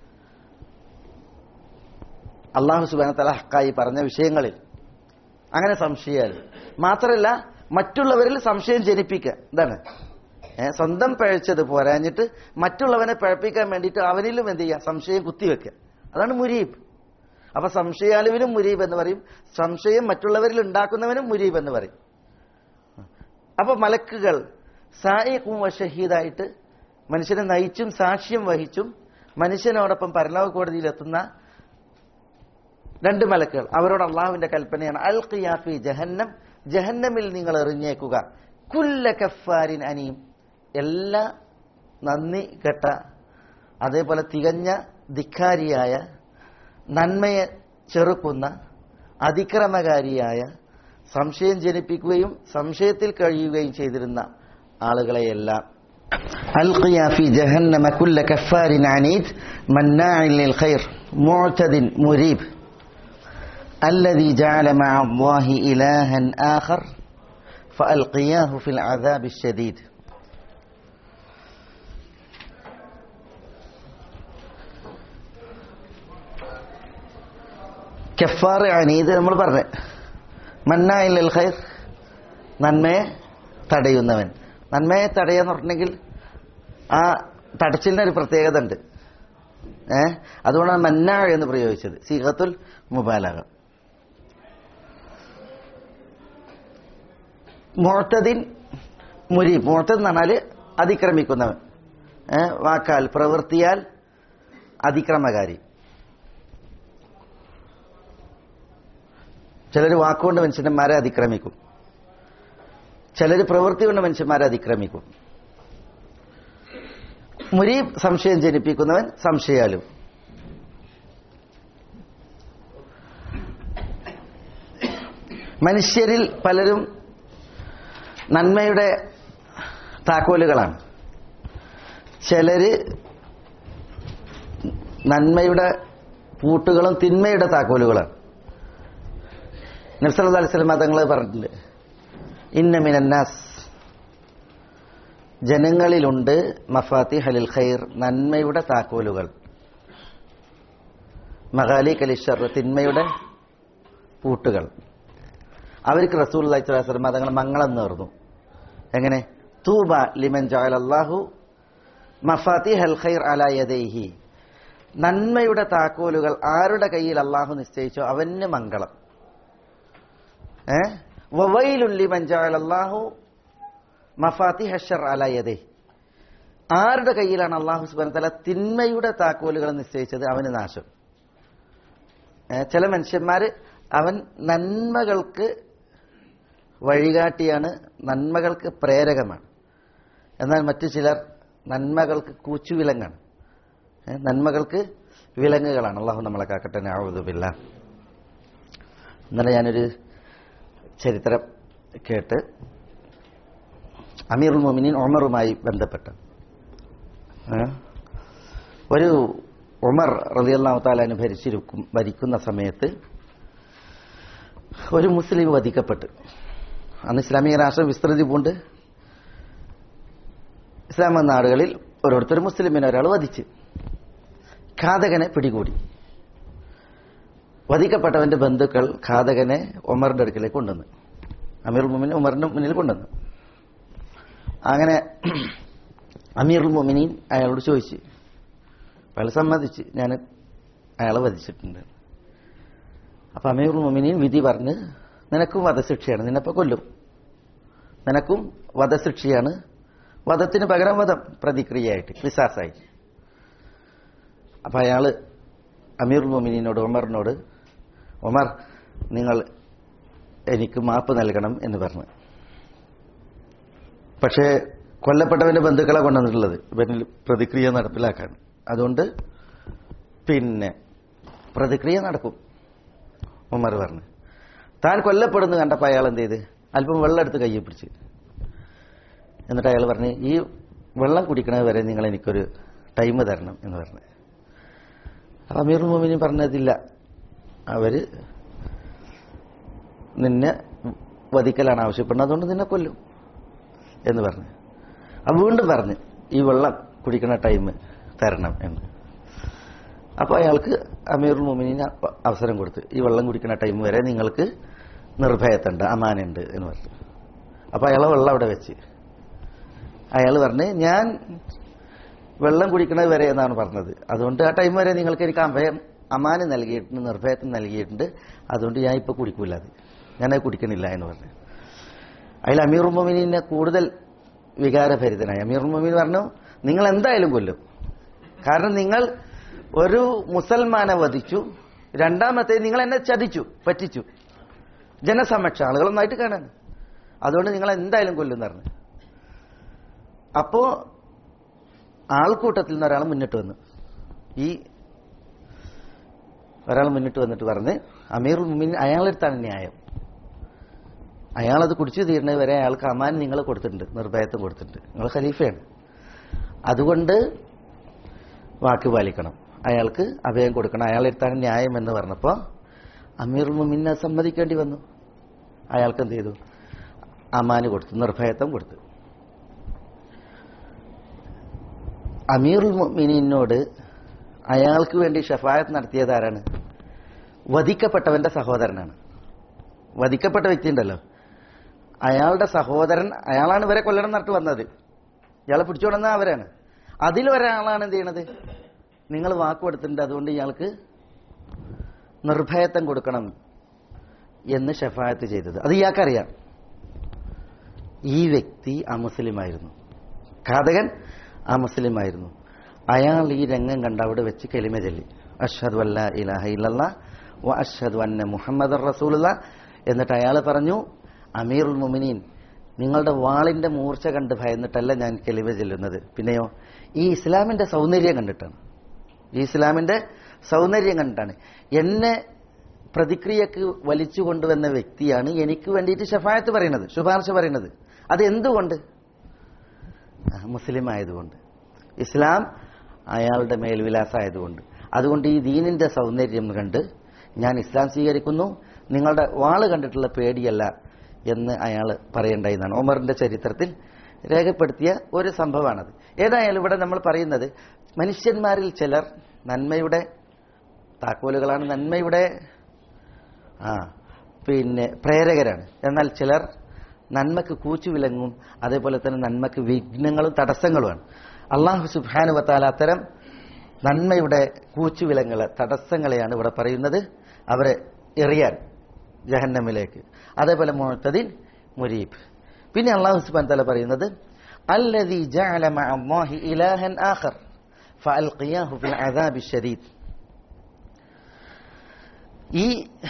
അള്ളാഹു സുബാന തല ഹക്കായി പറഞ്ഞ വിഷയങ്ങളിൽ അങ്ങനെ സംശയാലു മാത്രമല്ല മറ്റുള്ളവരിൽ സംശയം ജനിപ്പിക്കുക എന്താണ് ഏ, സ്വന്തം പഴച്ചത് പോരാഞ്ഞിട്ട് മറ്റുള്ളവനെ പഴപ്പിക്കാൻ വേണ്ടിയിട്ട് അവനിലും എന്ത് ചെയ്യുക സംശയം കുത്തിവെക്കുക അതാണ് മുരീബ് അപ്പൊ സംശയാലുവിനും മുരീബ് എന്ന് പറയും സംശയം മറ്റുള്ളവരിൽ ഉണ്ടാക്കുന്നവനും മുരീബ് എന്ന് പറയും അപ്പൊ മലക്കുകൾ സായിഖും ഷഹീദായിട്ട് മനുഷ്യനെ നയിച്ചും സാക്ഷ്യം വഹിച്ചും മനുഷ്യനോടൊപ്പം പരലോക കോടതിയിലെത്തുന്ന രണ്ട് മലക്കുകൾ അവരോട് അള്ളാഹുവിന്റെ കൽപ്പനയാണ് അൽ ഖിയാഫി ജഹന്നം ജഹന്നമിൽ നിങ്ങൾ എറിഞ്ഞേക്കുക കുല്ല കഫാരിൻ അനീം എല്ലാ നന്ദി കെട്ട അതേപോലെ തികഞ്ഞ ധിക്കാരിയായ നന്മയെ ചെറുക്കുന്ന അതിക്രമകാരിയായ സംശയം ജനിപ്പിക്കുകയും സംശയത്തിൽ കഴിയുകയും ചെയ്തിരുന്ന ആളുകളെയെല്ലാം ألقيا في جهنم كل كفار عنيد مناع للخير معتد مريب الذي جعل مع الله إلها آخر فألقياه في العذاب الشديد കഫാർ അനീത് നമ്മൾ പറഞ്ഞ മന്നായില്ലൽ ഖൈർ നന്മയെ തടയുന്നവൻ നന്മയെ തടയാന്ന് പറഞ്ഞിട്ടുണ്ടെങ്കിൽ ആ തടച്ചിലിന് ഒരു പ്രത്യേകത ഉണ്ട് ഏ അതുകൊണ്ടാണ് മന്ന എന്ന് പ്രയോഗിച്ചത് സീഹത്തുൽ മുബാലക മുഴത്തതിൻ മുരി മുഴത്തത് എന്ന് പറഞ്ഞാൽ അതിക്രമിക്കുന്നവൻ ഏ വാക്കാൽ പ്രവൃത്തിയാൽ അതിക്രമകാരി ചിലർ വാക്കുകൊണ്ട് മനുഷ്യന്മാരെ അതിക്രമിക്കും ചിലർ പ്രവൃത്തി കൊണ്ട് മനുഷ്യന്മാരെ അതിക്രമിക്കും മുരീബ് സംശയം ജനിപ്പിക്കുന്നവൻ സംശയാലും മനുഷ്യരിൽ പലരും നന്മയുടെ താക്കോലുകളാണ് ചിലര് നന്മയുടെ പൂട്ടുകളും തിന്മയുടെ താക്കോലുകളാണ് നബ്സല്ലാ അലിസ്ലം തങ്ങൾ പറഞ്ഞിട്ടുണ്ട് ഇന്ന മിനന്നാസ് ജനങ്ങളിലുണ്ട് മഫാത്തി ഹലിൽ ഖൈർ നന്മയുടെ താക്കോലുകൾ മഹാലി കലിഷർ തിന്മയുടെ പൂട്ടുകൾ അവർക്ക് റസൂൽ അള്ളാഹിസ്വലാസ്ലം അതങ്ങൾ മംഗളം നേർന്നു എങ്ങനെ തൂബ ലിമൻ ജാൽ അള്ളാഹു മഫാത്തി ഹൽ ഖൈർ അലായദേഹി നന്മയുടെ താക്കോലുകൾ ആരുടെ കയ്യിൽ അള്ളാഹു നിശ്ചയിച്ചോ അവന് മംഗളം ഏ വവൈലുല്ലി മഞ്ചാൽ അള്ളാഹു മഫാത്തി ഹഷർ അലായതേ ആരുടെ കയ്യിലാണ് അള്ളാഹു സുബാൻ തല തിന്മയുടെ താക്കോലുകൾ നിശ്ചയിച്ചത് അവന് നാശം ഏ, ചില മനുഷ്യന്മാര് അവൻ നന്മകൾക്ക് വഴികാട്ടിയാണ് നന്മകൾക്ക് പ്രേരകമാണ് എന്നാൽ മറ്റു ചിലർ നന്മകൾക്ക് കൂച്ചുവിലങ്ങാണ് ഏ, നന്മകൾക്ക് വിലങ്ങുകളാണ് അള്ളാഹു നമ്മളെ കാക്കട്ടെ ആവുതുമില്ല ഇന്നലെ ഞാനൊരു ചരിത്രം കേട്ട് അമീറുൽ മൊമിനീൻ ഒമറുമായി ബന്ധപ്പെട്ട് ഏ, ഒരു ഉമർ റളിയല്ലാഹു താലാന് ഭരിച്ചിരിക്കും ഭരിക്കുന്ന സമയത്ത് ഒരു മുസ്ലിം വധിക്കപ്പെട്ടു അന്ന് ഇസ്ലാമിക രാഷ്ട്രം വിസ്തൃതി പൂണ്ട് ഇസ്ലാമിക നാടുകളിൽ ഓരോരുത്തർ മുസ്ലിമിനെ ഒരാൾ വധിച്ചു ഘാതകനെ പിടികൂടി വധിക്കപ്പെട്ടവന്റെ ബന്ധുക്കൾ ഘാതകനെ ഉമറിന്റെ അടുക്കലേക്ക് കൊണ്ടുവന്നു അമീറുൽ മുമിൻ ഉമറിന്റെ മുന്നിൽ കൊണ്ടുവന്നു അങ്ങനെ അമീറുൽ മുമിനീൻ അയാളോട് ചോദിച്ചു അയാൾ സമ്മതിച്ച് ഞാൻ അയാളെ വധിച്ചിട്ടുണ്ട് അപ്പൊ അമീറുൽ മുമിനീൻ വിധി പറഞ്ഞ് നിനക്കും വധശിക്ഷയാണ് നിന്നെപ്പോ കൊല്ലും നിനക്കും വധശിക്ഷയാണ് വധത്തിന് പകരം വധം പ്രതിക്രിയയായിട്ട് ക്രിസാസായി അപ്പൊ അയാള് അമീറുൽ മുമിനീനോട് ഉമറിനോട് ഉമർ നിങ്ങൾ എനിക്ക് മാപ്പ് നൽകണം എന്ന് പറഞ്ഞു പക്ഷേ കൊല്ലപ്പെട്ടവന്റെ ബന്ധുക്കളെ കൊണ്ടുവന്നിട്ടുള്ളത് ഇവരിൽ പ്രതിക്രിയ നടപ്പിലാക്കാൻ അതുകൊണ്ട് പിന്നെ പ്രതിക്രിയ നടക്കും ഉമർ പറഞ്ഞു താൻ കൊല്ലപ്പെടുന്നു കണ്ടപ്പോൾ അയാൾ എന്ത് ചെയ്ത് അല്പം വെള്ളം എടുത്ത് കയ്യിൽ പിടിച്ച് എന്നിട്ട് അയാൾ പറഞ്ഞു ഈ വെള്ളം കുടിക്കണത് വരെ നിങ്ങൾ എനിക്കൊരു ടൈം തരണം എന്ന് പറഞ്ഞു അപ്പൊ അമീർ മോമിനി പറഞ്ഞതില്ല അവര് നിന്നെ വധിക്കലാണ് ആവശ്യപ്പെടുന്നത് അതുകൊണ്ട് നിന്നെ കൊല്ലും എന്ന് പറഞ്ഞു അപ്പൊ വീണ്ടും പറഞ്ഞു ഈ വെള്ളം കുടിക്കുന്ന ടൈം തരണം എന്ന് അപ്പൊ അയാൾക്ക് അമീറുൽ മുമിനിന് അവസരം കൊടുത്തു ഈ വെള്ളം കുടിക്കുന്ന ടൈം വരെ നിങ്ങൾക്ക് നിർഭയത്തുണ്ട് അമാനുണ്ട് എന്ന് പറഞ്ഞു അപ്പൊ അയാളെ വെള്ളം അവിടെ വെച്ച് അയാൾ പറഞ്ഞ് ഞാൻ വെള്ളം കുടിക്കുന്നത് വരെ എന്നാണ് പറഞ്ഞത് അതുകൊണ്ട് ആ ടൈം വരെ നിങ്ങൾക്ക് എനിക്ക് അഭയം അമാന് നൽകിയിട്ടുണ്ട് നിർഭയത്തിന് നൽകിയിട്ടുണ്ട് അതുകൊണ്ട് ഞാൻ ഇപ്പൊ കുടിക്കൂല അത് ഞാനത് കുടിക്കണില്ല എന്ന് പറഞ്ഞു അതിൽ അമീർ മുമിനെ കൂടുതൽ വികാരഭരിതനായി അമീർ മുമിൻ പറഞ്ഞു നിങ്ങൾ എന്തായാലും കൊല്ലും കാരണം നിങ്ങൾ ഒരു മുസൽമാനെ വധിച്ചു രണ്ടാമത്തെ നിങ്ങൾ എന്നെ ചതിച്ചു പറ്റിച്ചു ജനസമക്ഷ ആളുകളൊന്നായിട്ട് കാണാൻ അതുകൊണ്ട് നിങ്ങൾ എന്തായാലും കൊല്ലും എന്ന് പറഞ്ഞു അപ്പോ ആൾക്കൂട്ടത്തിൽ നിന്ന് ഒരാൾ മുന്നിട്ട് വന്നു ഈ ഒരാൾ മുന്നിട്ട് വന്നിട്ട് പറഞ്ഞ് അമീർ മുമിൻ അയാളെടുത്താണ് ന്യായം അയാളത് കുടിച്ചു തീരുന്നത് വരെ അയാൾക്ക് അമാൻ നിങ്ങൾ കൊടുത്തിട്ടുണ്ട് നിർഭയത്വം കൊടുത്തിട്ടുണ്ട് നിങ്ങൾ ഖലീഫയാണ് അതുകൊണ്ട് വാക്ക് പാലിക്കണം അയാൾക്ക് അഭയം കൊടുക്കണം അയാളെടുത്താണ് ന്യായം എന്ന് പറഞ്ഞപ്പോൾ അമീർ മുമിനെ സമ്മതിക്കേണ്ടി വന്നു അയാൾക്ക് എന്ത് ചെയ്തു അമാന് കൊടുത്തു നിർഭയത്വം കൊടുത്തു അമീറുൽ മുഅ്മിനീനോട് അയാൾക്ക് വേണ്ടി ഷഫായത്ത് നടത്തിയത് ആരാണ് വധിക്കപ്പെട്ടവന്റെ സഹോദരനാണ് വധിക്കപ്പെട്ട വ്യക്തി ഉണ്ടല്ലോ അയാളുടെ സഹോദരൻ അയാളാണ് ഇവരെ കൊല്ലണം എന്നിട്ട് വന്നത് ഇയാളെ പിടിച്ചുകൊണ്ടുവന്ന അവരാണ് അതിലൊരാളാണ് എന്ത് ചെയ്യണത് നിങ്ങൾ വാക്ക് കൊടുത്തിട്ടുണ്ട് അതുകൊണ്ട് ഇയാൾക്ക് നിർഭയത്വം കൊടുക്കണം എന്ന് ഷഫായത്ത് ചെയ്തത് അത് ഇയാൾക്കറിയാം ഈ വ്യക്തി അമുസ്ലിമായിരുന്നു ഘാതകൻ ആ മുസ്ലിമായിരുന്നു അയാൾ ഈ രംഗം കണ്ട് അവിടെ വെച്ച് കെലിമ ചൊല്ലി അഷ്ഹദു അല്ല ഇലാഹ ഇല്ലല്ല വ അഷ്ഹദു അന്ന മുഹമ്മദ് റസൂലുള്ള എന്നിട്ട് അയാൾ പറഞ്ഞു അമീറുൽ മുമിനീൻ നിങ്ങളുടെ വാളിന്റെ മൂർച്ച കണ്ട് ഭയന്നിട്ടല്ല ഞാൻ കെലിമ ചെല്ലുന്നത് പിന്നെയോ ഈ ഇസ്ലാമിന്റെ സൗന്ദര്യം കണ്ടിട്ടാണ് ഈ ഇസ്ലാമിന്റെ സൗന്ദര്യം കണ്ടിട്ടാണ് എന്നെ പ്രതിക്രിയക്ക് വലിച്ചു കൊണ്ടുവന്ന വ്യക്തിയാണ് എനിക്ക് വേണ്ടിയിട്ട് ഷഫായത്ത് പറയുന്നത് ശുപാർശ പറയുന്നത് അത് എന്തുകൊണ്ട് ആ, മുസ്ലിം ആയതുകൊണ്ട് ഇസ്ലാം അയാളുടെ മേൽവിലാസമായതുകൊണ്ട് അതുകൊണ്ട് ഈ ദീനിന്റെ സൗന്ദര്യം കണ്ട് ഞാൻ ഇസ്ലാം സ്വീകരിക്കുന്നു നിങ്ങളുടെ വാള് കണ്ടിട്ടുള്ള പേടിയല്ല എന്ന് അയാൾ പറയേണ്ടായി എന്നാണ് ഒമറിന്റെ ചരിത്രത്തിൽ രേഖപ്പെടുത്തിയ ഒരു സംഭവമാണത് ഏതായാലും ഇവിടെ നമ്മൾ പറയുന്നത് മനുഷ്യന്മാരിൽ ചിലർ നന്മയുടെ താക്കോലുകളാണ് നന്മയുടെ ആ പിന്നെ പ്രേരകരാണ് എന്നാൽ ചിലർ നന്മക്ക് കൂച്ചു വിലങ്ങും അതേപോലെ തന്നെ നന്മക്ക് വിഘ്നങ്ങളും തടസ്സങ്ങളുമാണ് അള്ളാഹു സുബാനു വത്താല അത്തരം നന്മയുടെ കൂച്ചുവിലങ്ങളെ തടസ്സങ്ങളെയാണ് ഇവിടെ പറയുന്നത് അവരെ എറിയാൻ ജഹന്നമിലേക്ക് അതേപോലെ മുഴത്തതിൻ മുരീബ് പിന്നെ അള്ളാഹു സുബാൻ തല പറയുന്നത് الذي جعل مع الله إلها آخر فألقياه في العذاب الشديد ഈ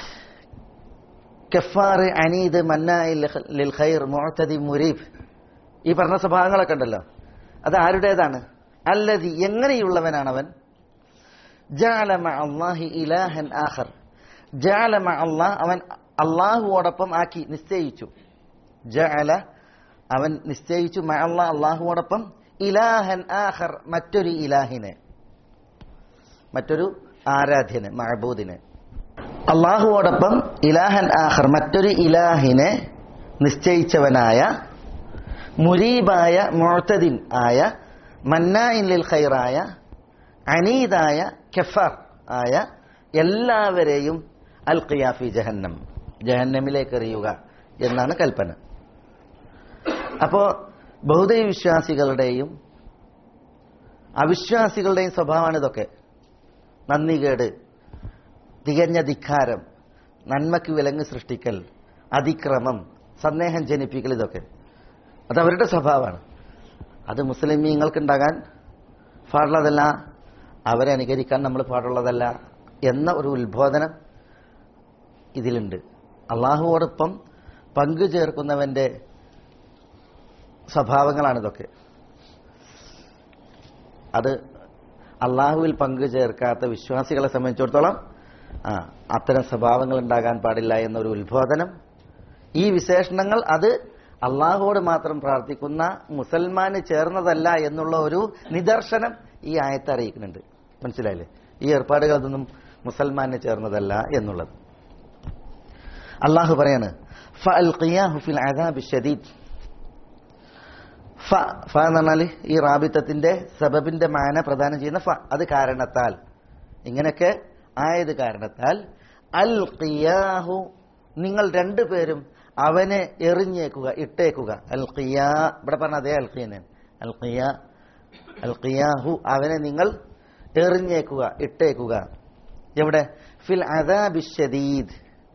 കഫാറ് അനീദ് മന്നായി ലിൽ ഖൈർ മുഅ്തദി മുരീബ് ഈ പറഞ്ഞ സ്വഭാവങ്ങളൊക്കെ ഉണ്ടല്ലോ അത് ആരുടേതാണ് അല്ലതി എങ്ങനെയുള്ളവനാണ് അവൻ ജഅല മഅ അല്ലാഹി ഇലാഹൻ ആഖർ ജഅല മഅ അല്ലാഹ് അവൻ അള്ളാഹുവോടൊപ്പം ആക്കി നിശ്ചയിച്ചു ജഅല അവൻ നിശ്ചയിച്ചു മഅ അല്ലാഹ് അള്ളാഹുവോടൊപ്പം ഇലാഹൻ ആഖർ മറ്റൊരു ഇലാഹിനെ മറ്റൊരു ആരാധ്യനെ മഅബൂദിനെ അള്ളാഹുവോടൊപ്പം ഇലാഹൻ ആഖർ മറ്റൊരു ഇലാഹിനെ നിശ്ചയിച്ചവനായ മുരീബായ മുഴത്തദിൻ ആയ മന്നായിൻ ലിൽ ഖൈറായ അനീതായ കെഫർ ആയ എല്ലാവരെയും അൽ ഖിയാഫി ജഹന്നം ജഹന്നമിലേക്ക് എറിയുക എന്നാണ് കൽപ്പന അപ്പോ ബൗദ്ധ വിശ്വാസികളുടെയും അവിശ്വാസികളുടെയും സ്വഭാവമാണ് ഇതൊക്കെ നന്ദികേട് തികഞ്ഞ ധിക്കാരം നന്മയ്ക്ക് വിലങ്ങ് സൃഷ്ടിക്കൽ അതിക്രമം സന്ദേഹം ജനിപ്പിക്കൽ ഇതൊക്കെ അത് അവരുടെ സ്വഭാവമാണ് അത് മുസ്ലിമീങ്ങൾക്ക് ഉണ്ടാകാൻ പാടുള്ളതല്ല അവരെ അനുകരിക്കാൻ നമ്മൾ പാടുള്ളതല്ല എന്ന ഒരു ഉത്ബോധനം ഇതിലുണ്ട് അള്ളാഹുവോടൊപ്പം പങ്കു ചേർക്കുന്നവന്റെ സ്വഭാവങ്ങളാണിതൊക്കെ അത് അള്ളാഹുവിൽ പങ്കു ചേർക്കാത്ത വിശ്വാസികളെ സംബന്ധിച്ചിടത്തോളം ആ അത്തരം സ്വഭാവങ്ങൾ ഉണ്ടാകാൻ പാടില്ല എന്നൊരു ഉത്ബോധനം ഈ വിശേഷണങ്ങൾ അത് അള്ളാഹുവോട് മാത്രം പ്രാർത്ഥിക്കുന്ന മുസൽമാന് ചേർന്നതല്ല എന്നുള്ള ഒരു നിദർശനം ഈ ആയത്തെ അറിയിക്കുന്നുണ്ട് മനസ്സിലായില്ലേ ഈ ഏർപ്പാടുകൾ അതൊന്നും മുസൽമാന് ചേർന്നതല്ല എന്നുള്ളത് അള്ളാഹു പറയാണ് ഫഅൽഖിയാഹു ഫിൽ അദാബി ശദീദ് ഫ ഫ എന്ന് പറഞ്ഞാൽ ഈ റാബിത്തത്തിന്റെ സബബിന്റെ മാന പ്രദാനം ചെയ്യുന്ന ഫ അത് കാരണത്താൽ ഇങ്ങനെയൊക്കെ ആയത് കാരണത്താൽ അൽ ഖിയാഹു നിങ്ങൾ രണ്ടുപേരും അവനെ എറിഞ്ഞേക്കുക ഇട്ടേക്കുക അൽ ഖിയാ ഇവിടെ പറഞ്ഞ അതേ അൽ ഖിയനെ അൽ ഖിയാ അൽ ഖിയാഹു അവനെ നിങ്ങൾ എറിഞ്ഞേക്കുക ഇട്ടേക്കുക എവിടെ ഫിൽ അദാബി ഷദീദ്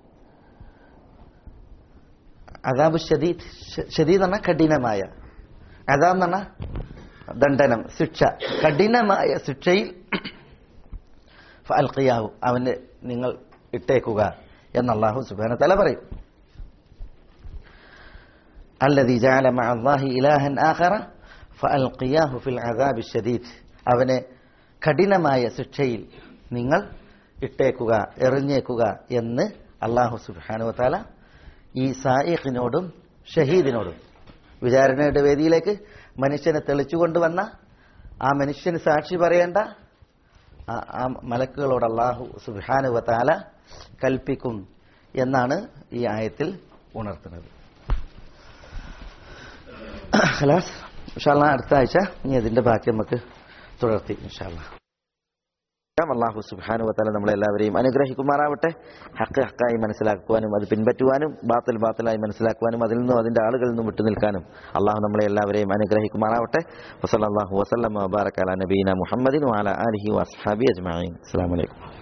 അദാബു ഷദീദ് ഷദീദ് എന്ന് പറഞ്ഞാൽ കഠിനമായ അതാം എന്ന് പറഞ്ഞാൽ ദണ്ഡനം ശിക്ഷ കഠിനമായ ശിക്ഷയിൽ അൽഖിയാഹു അവന് നിങ്ങൾ ഇട്ടേക്കുക എന്ന് അള്ളാഹു സുബാന തല പറയും الذي جعل مع الله إلها آخر فألقياه في العذاب الشديد അവനെ കഠിനമായ ശിക്ഷയിൽ നിങ്ങൾ ഇട്ടേക്കുക എറിഞ്ഞേക്കുക എന്ന് അള്ളാഹു സുബാനു താല ഈ സായിഖിനോടും ഷഹീദിനോടും വിചാരണയുടെ വേദിയിലേക്ക് മനുഷ്യനെ തെളിച്ചുകൊണ്ടുവന്ന ആ മനുഷ്യന് സാക്ഷി പറയേണ്ട ആ- ആ മലക്കുകളോട് അള്ളാഹു സുബാനു താല കൽപ്പിക്കും എന്നാണ് ഈ ആയത്തിൽ ഉണർത്തുന്നത് ഖലാസ് ഇൻഷാല്ലാ അടുത്ത ആഴ്ച ഇനി അതിന്റെ ബാക്കി നമുക്ക് തുടർത്തി ഇൻഷാല്ലാ അള്ളാഹു സുബാനു വത്താല നമ്മളെല്ലാവരെയും അനുഗ്രഹിക്കുമാറാവട്ടെ ഹക്ക് ഹക്കായി മനസ്സിലാക്കുവാനും അത് പിൻപറ്റുവാനും ബാത്തിൽ ബാത്തിലായി മനസ്സിലാക്കുവാനും അതിൽ നിന്നും അതിന്റെ ആളുകളിൽ നിന്നും വിട്ടുനിൽക്കാനും അള്ളാഹു നമ്മളെ എല്ലാവരെയും അനുഗ്രഹിക്കുമാറാവട്ടെ വസല്ലാഹു വസ്ലം വബാറക്കാല നബീന മുഹമ്മദിൻ വാല അലഹി വസ്ഹാബി അജ്മാൻ അസ്സാം വലൈക്കും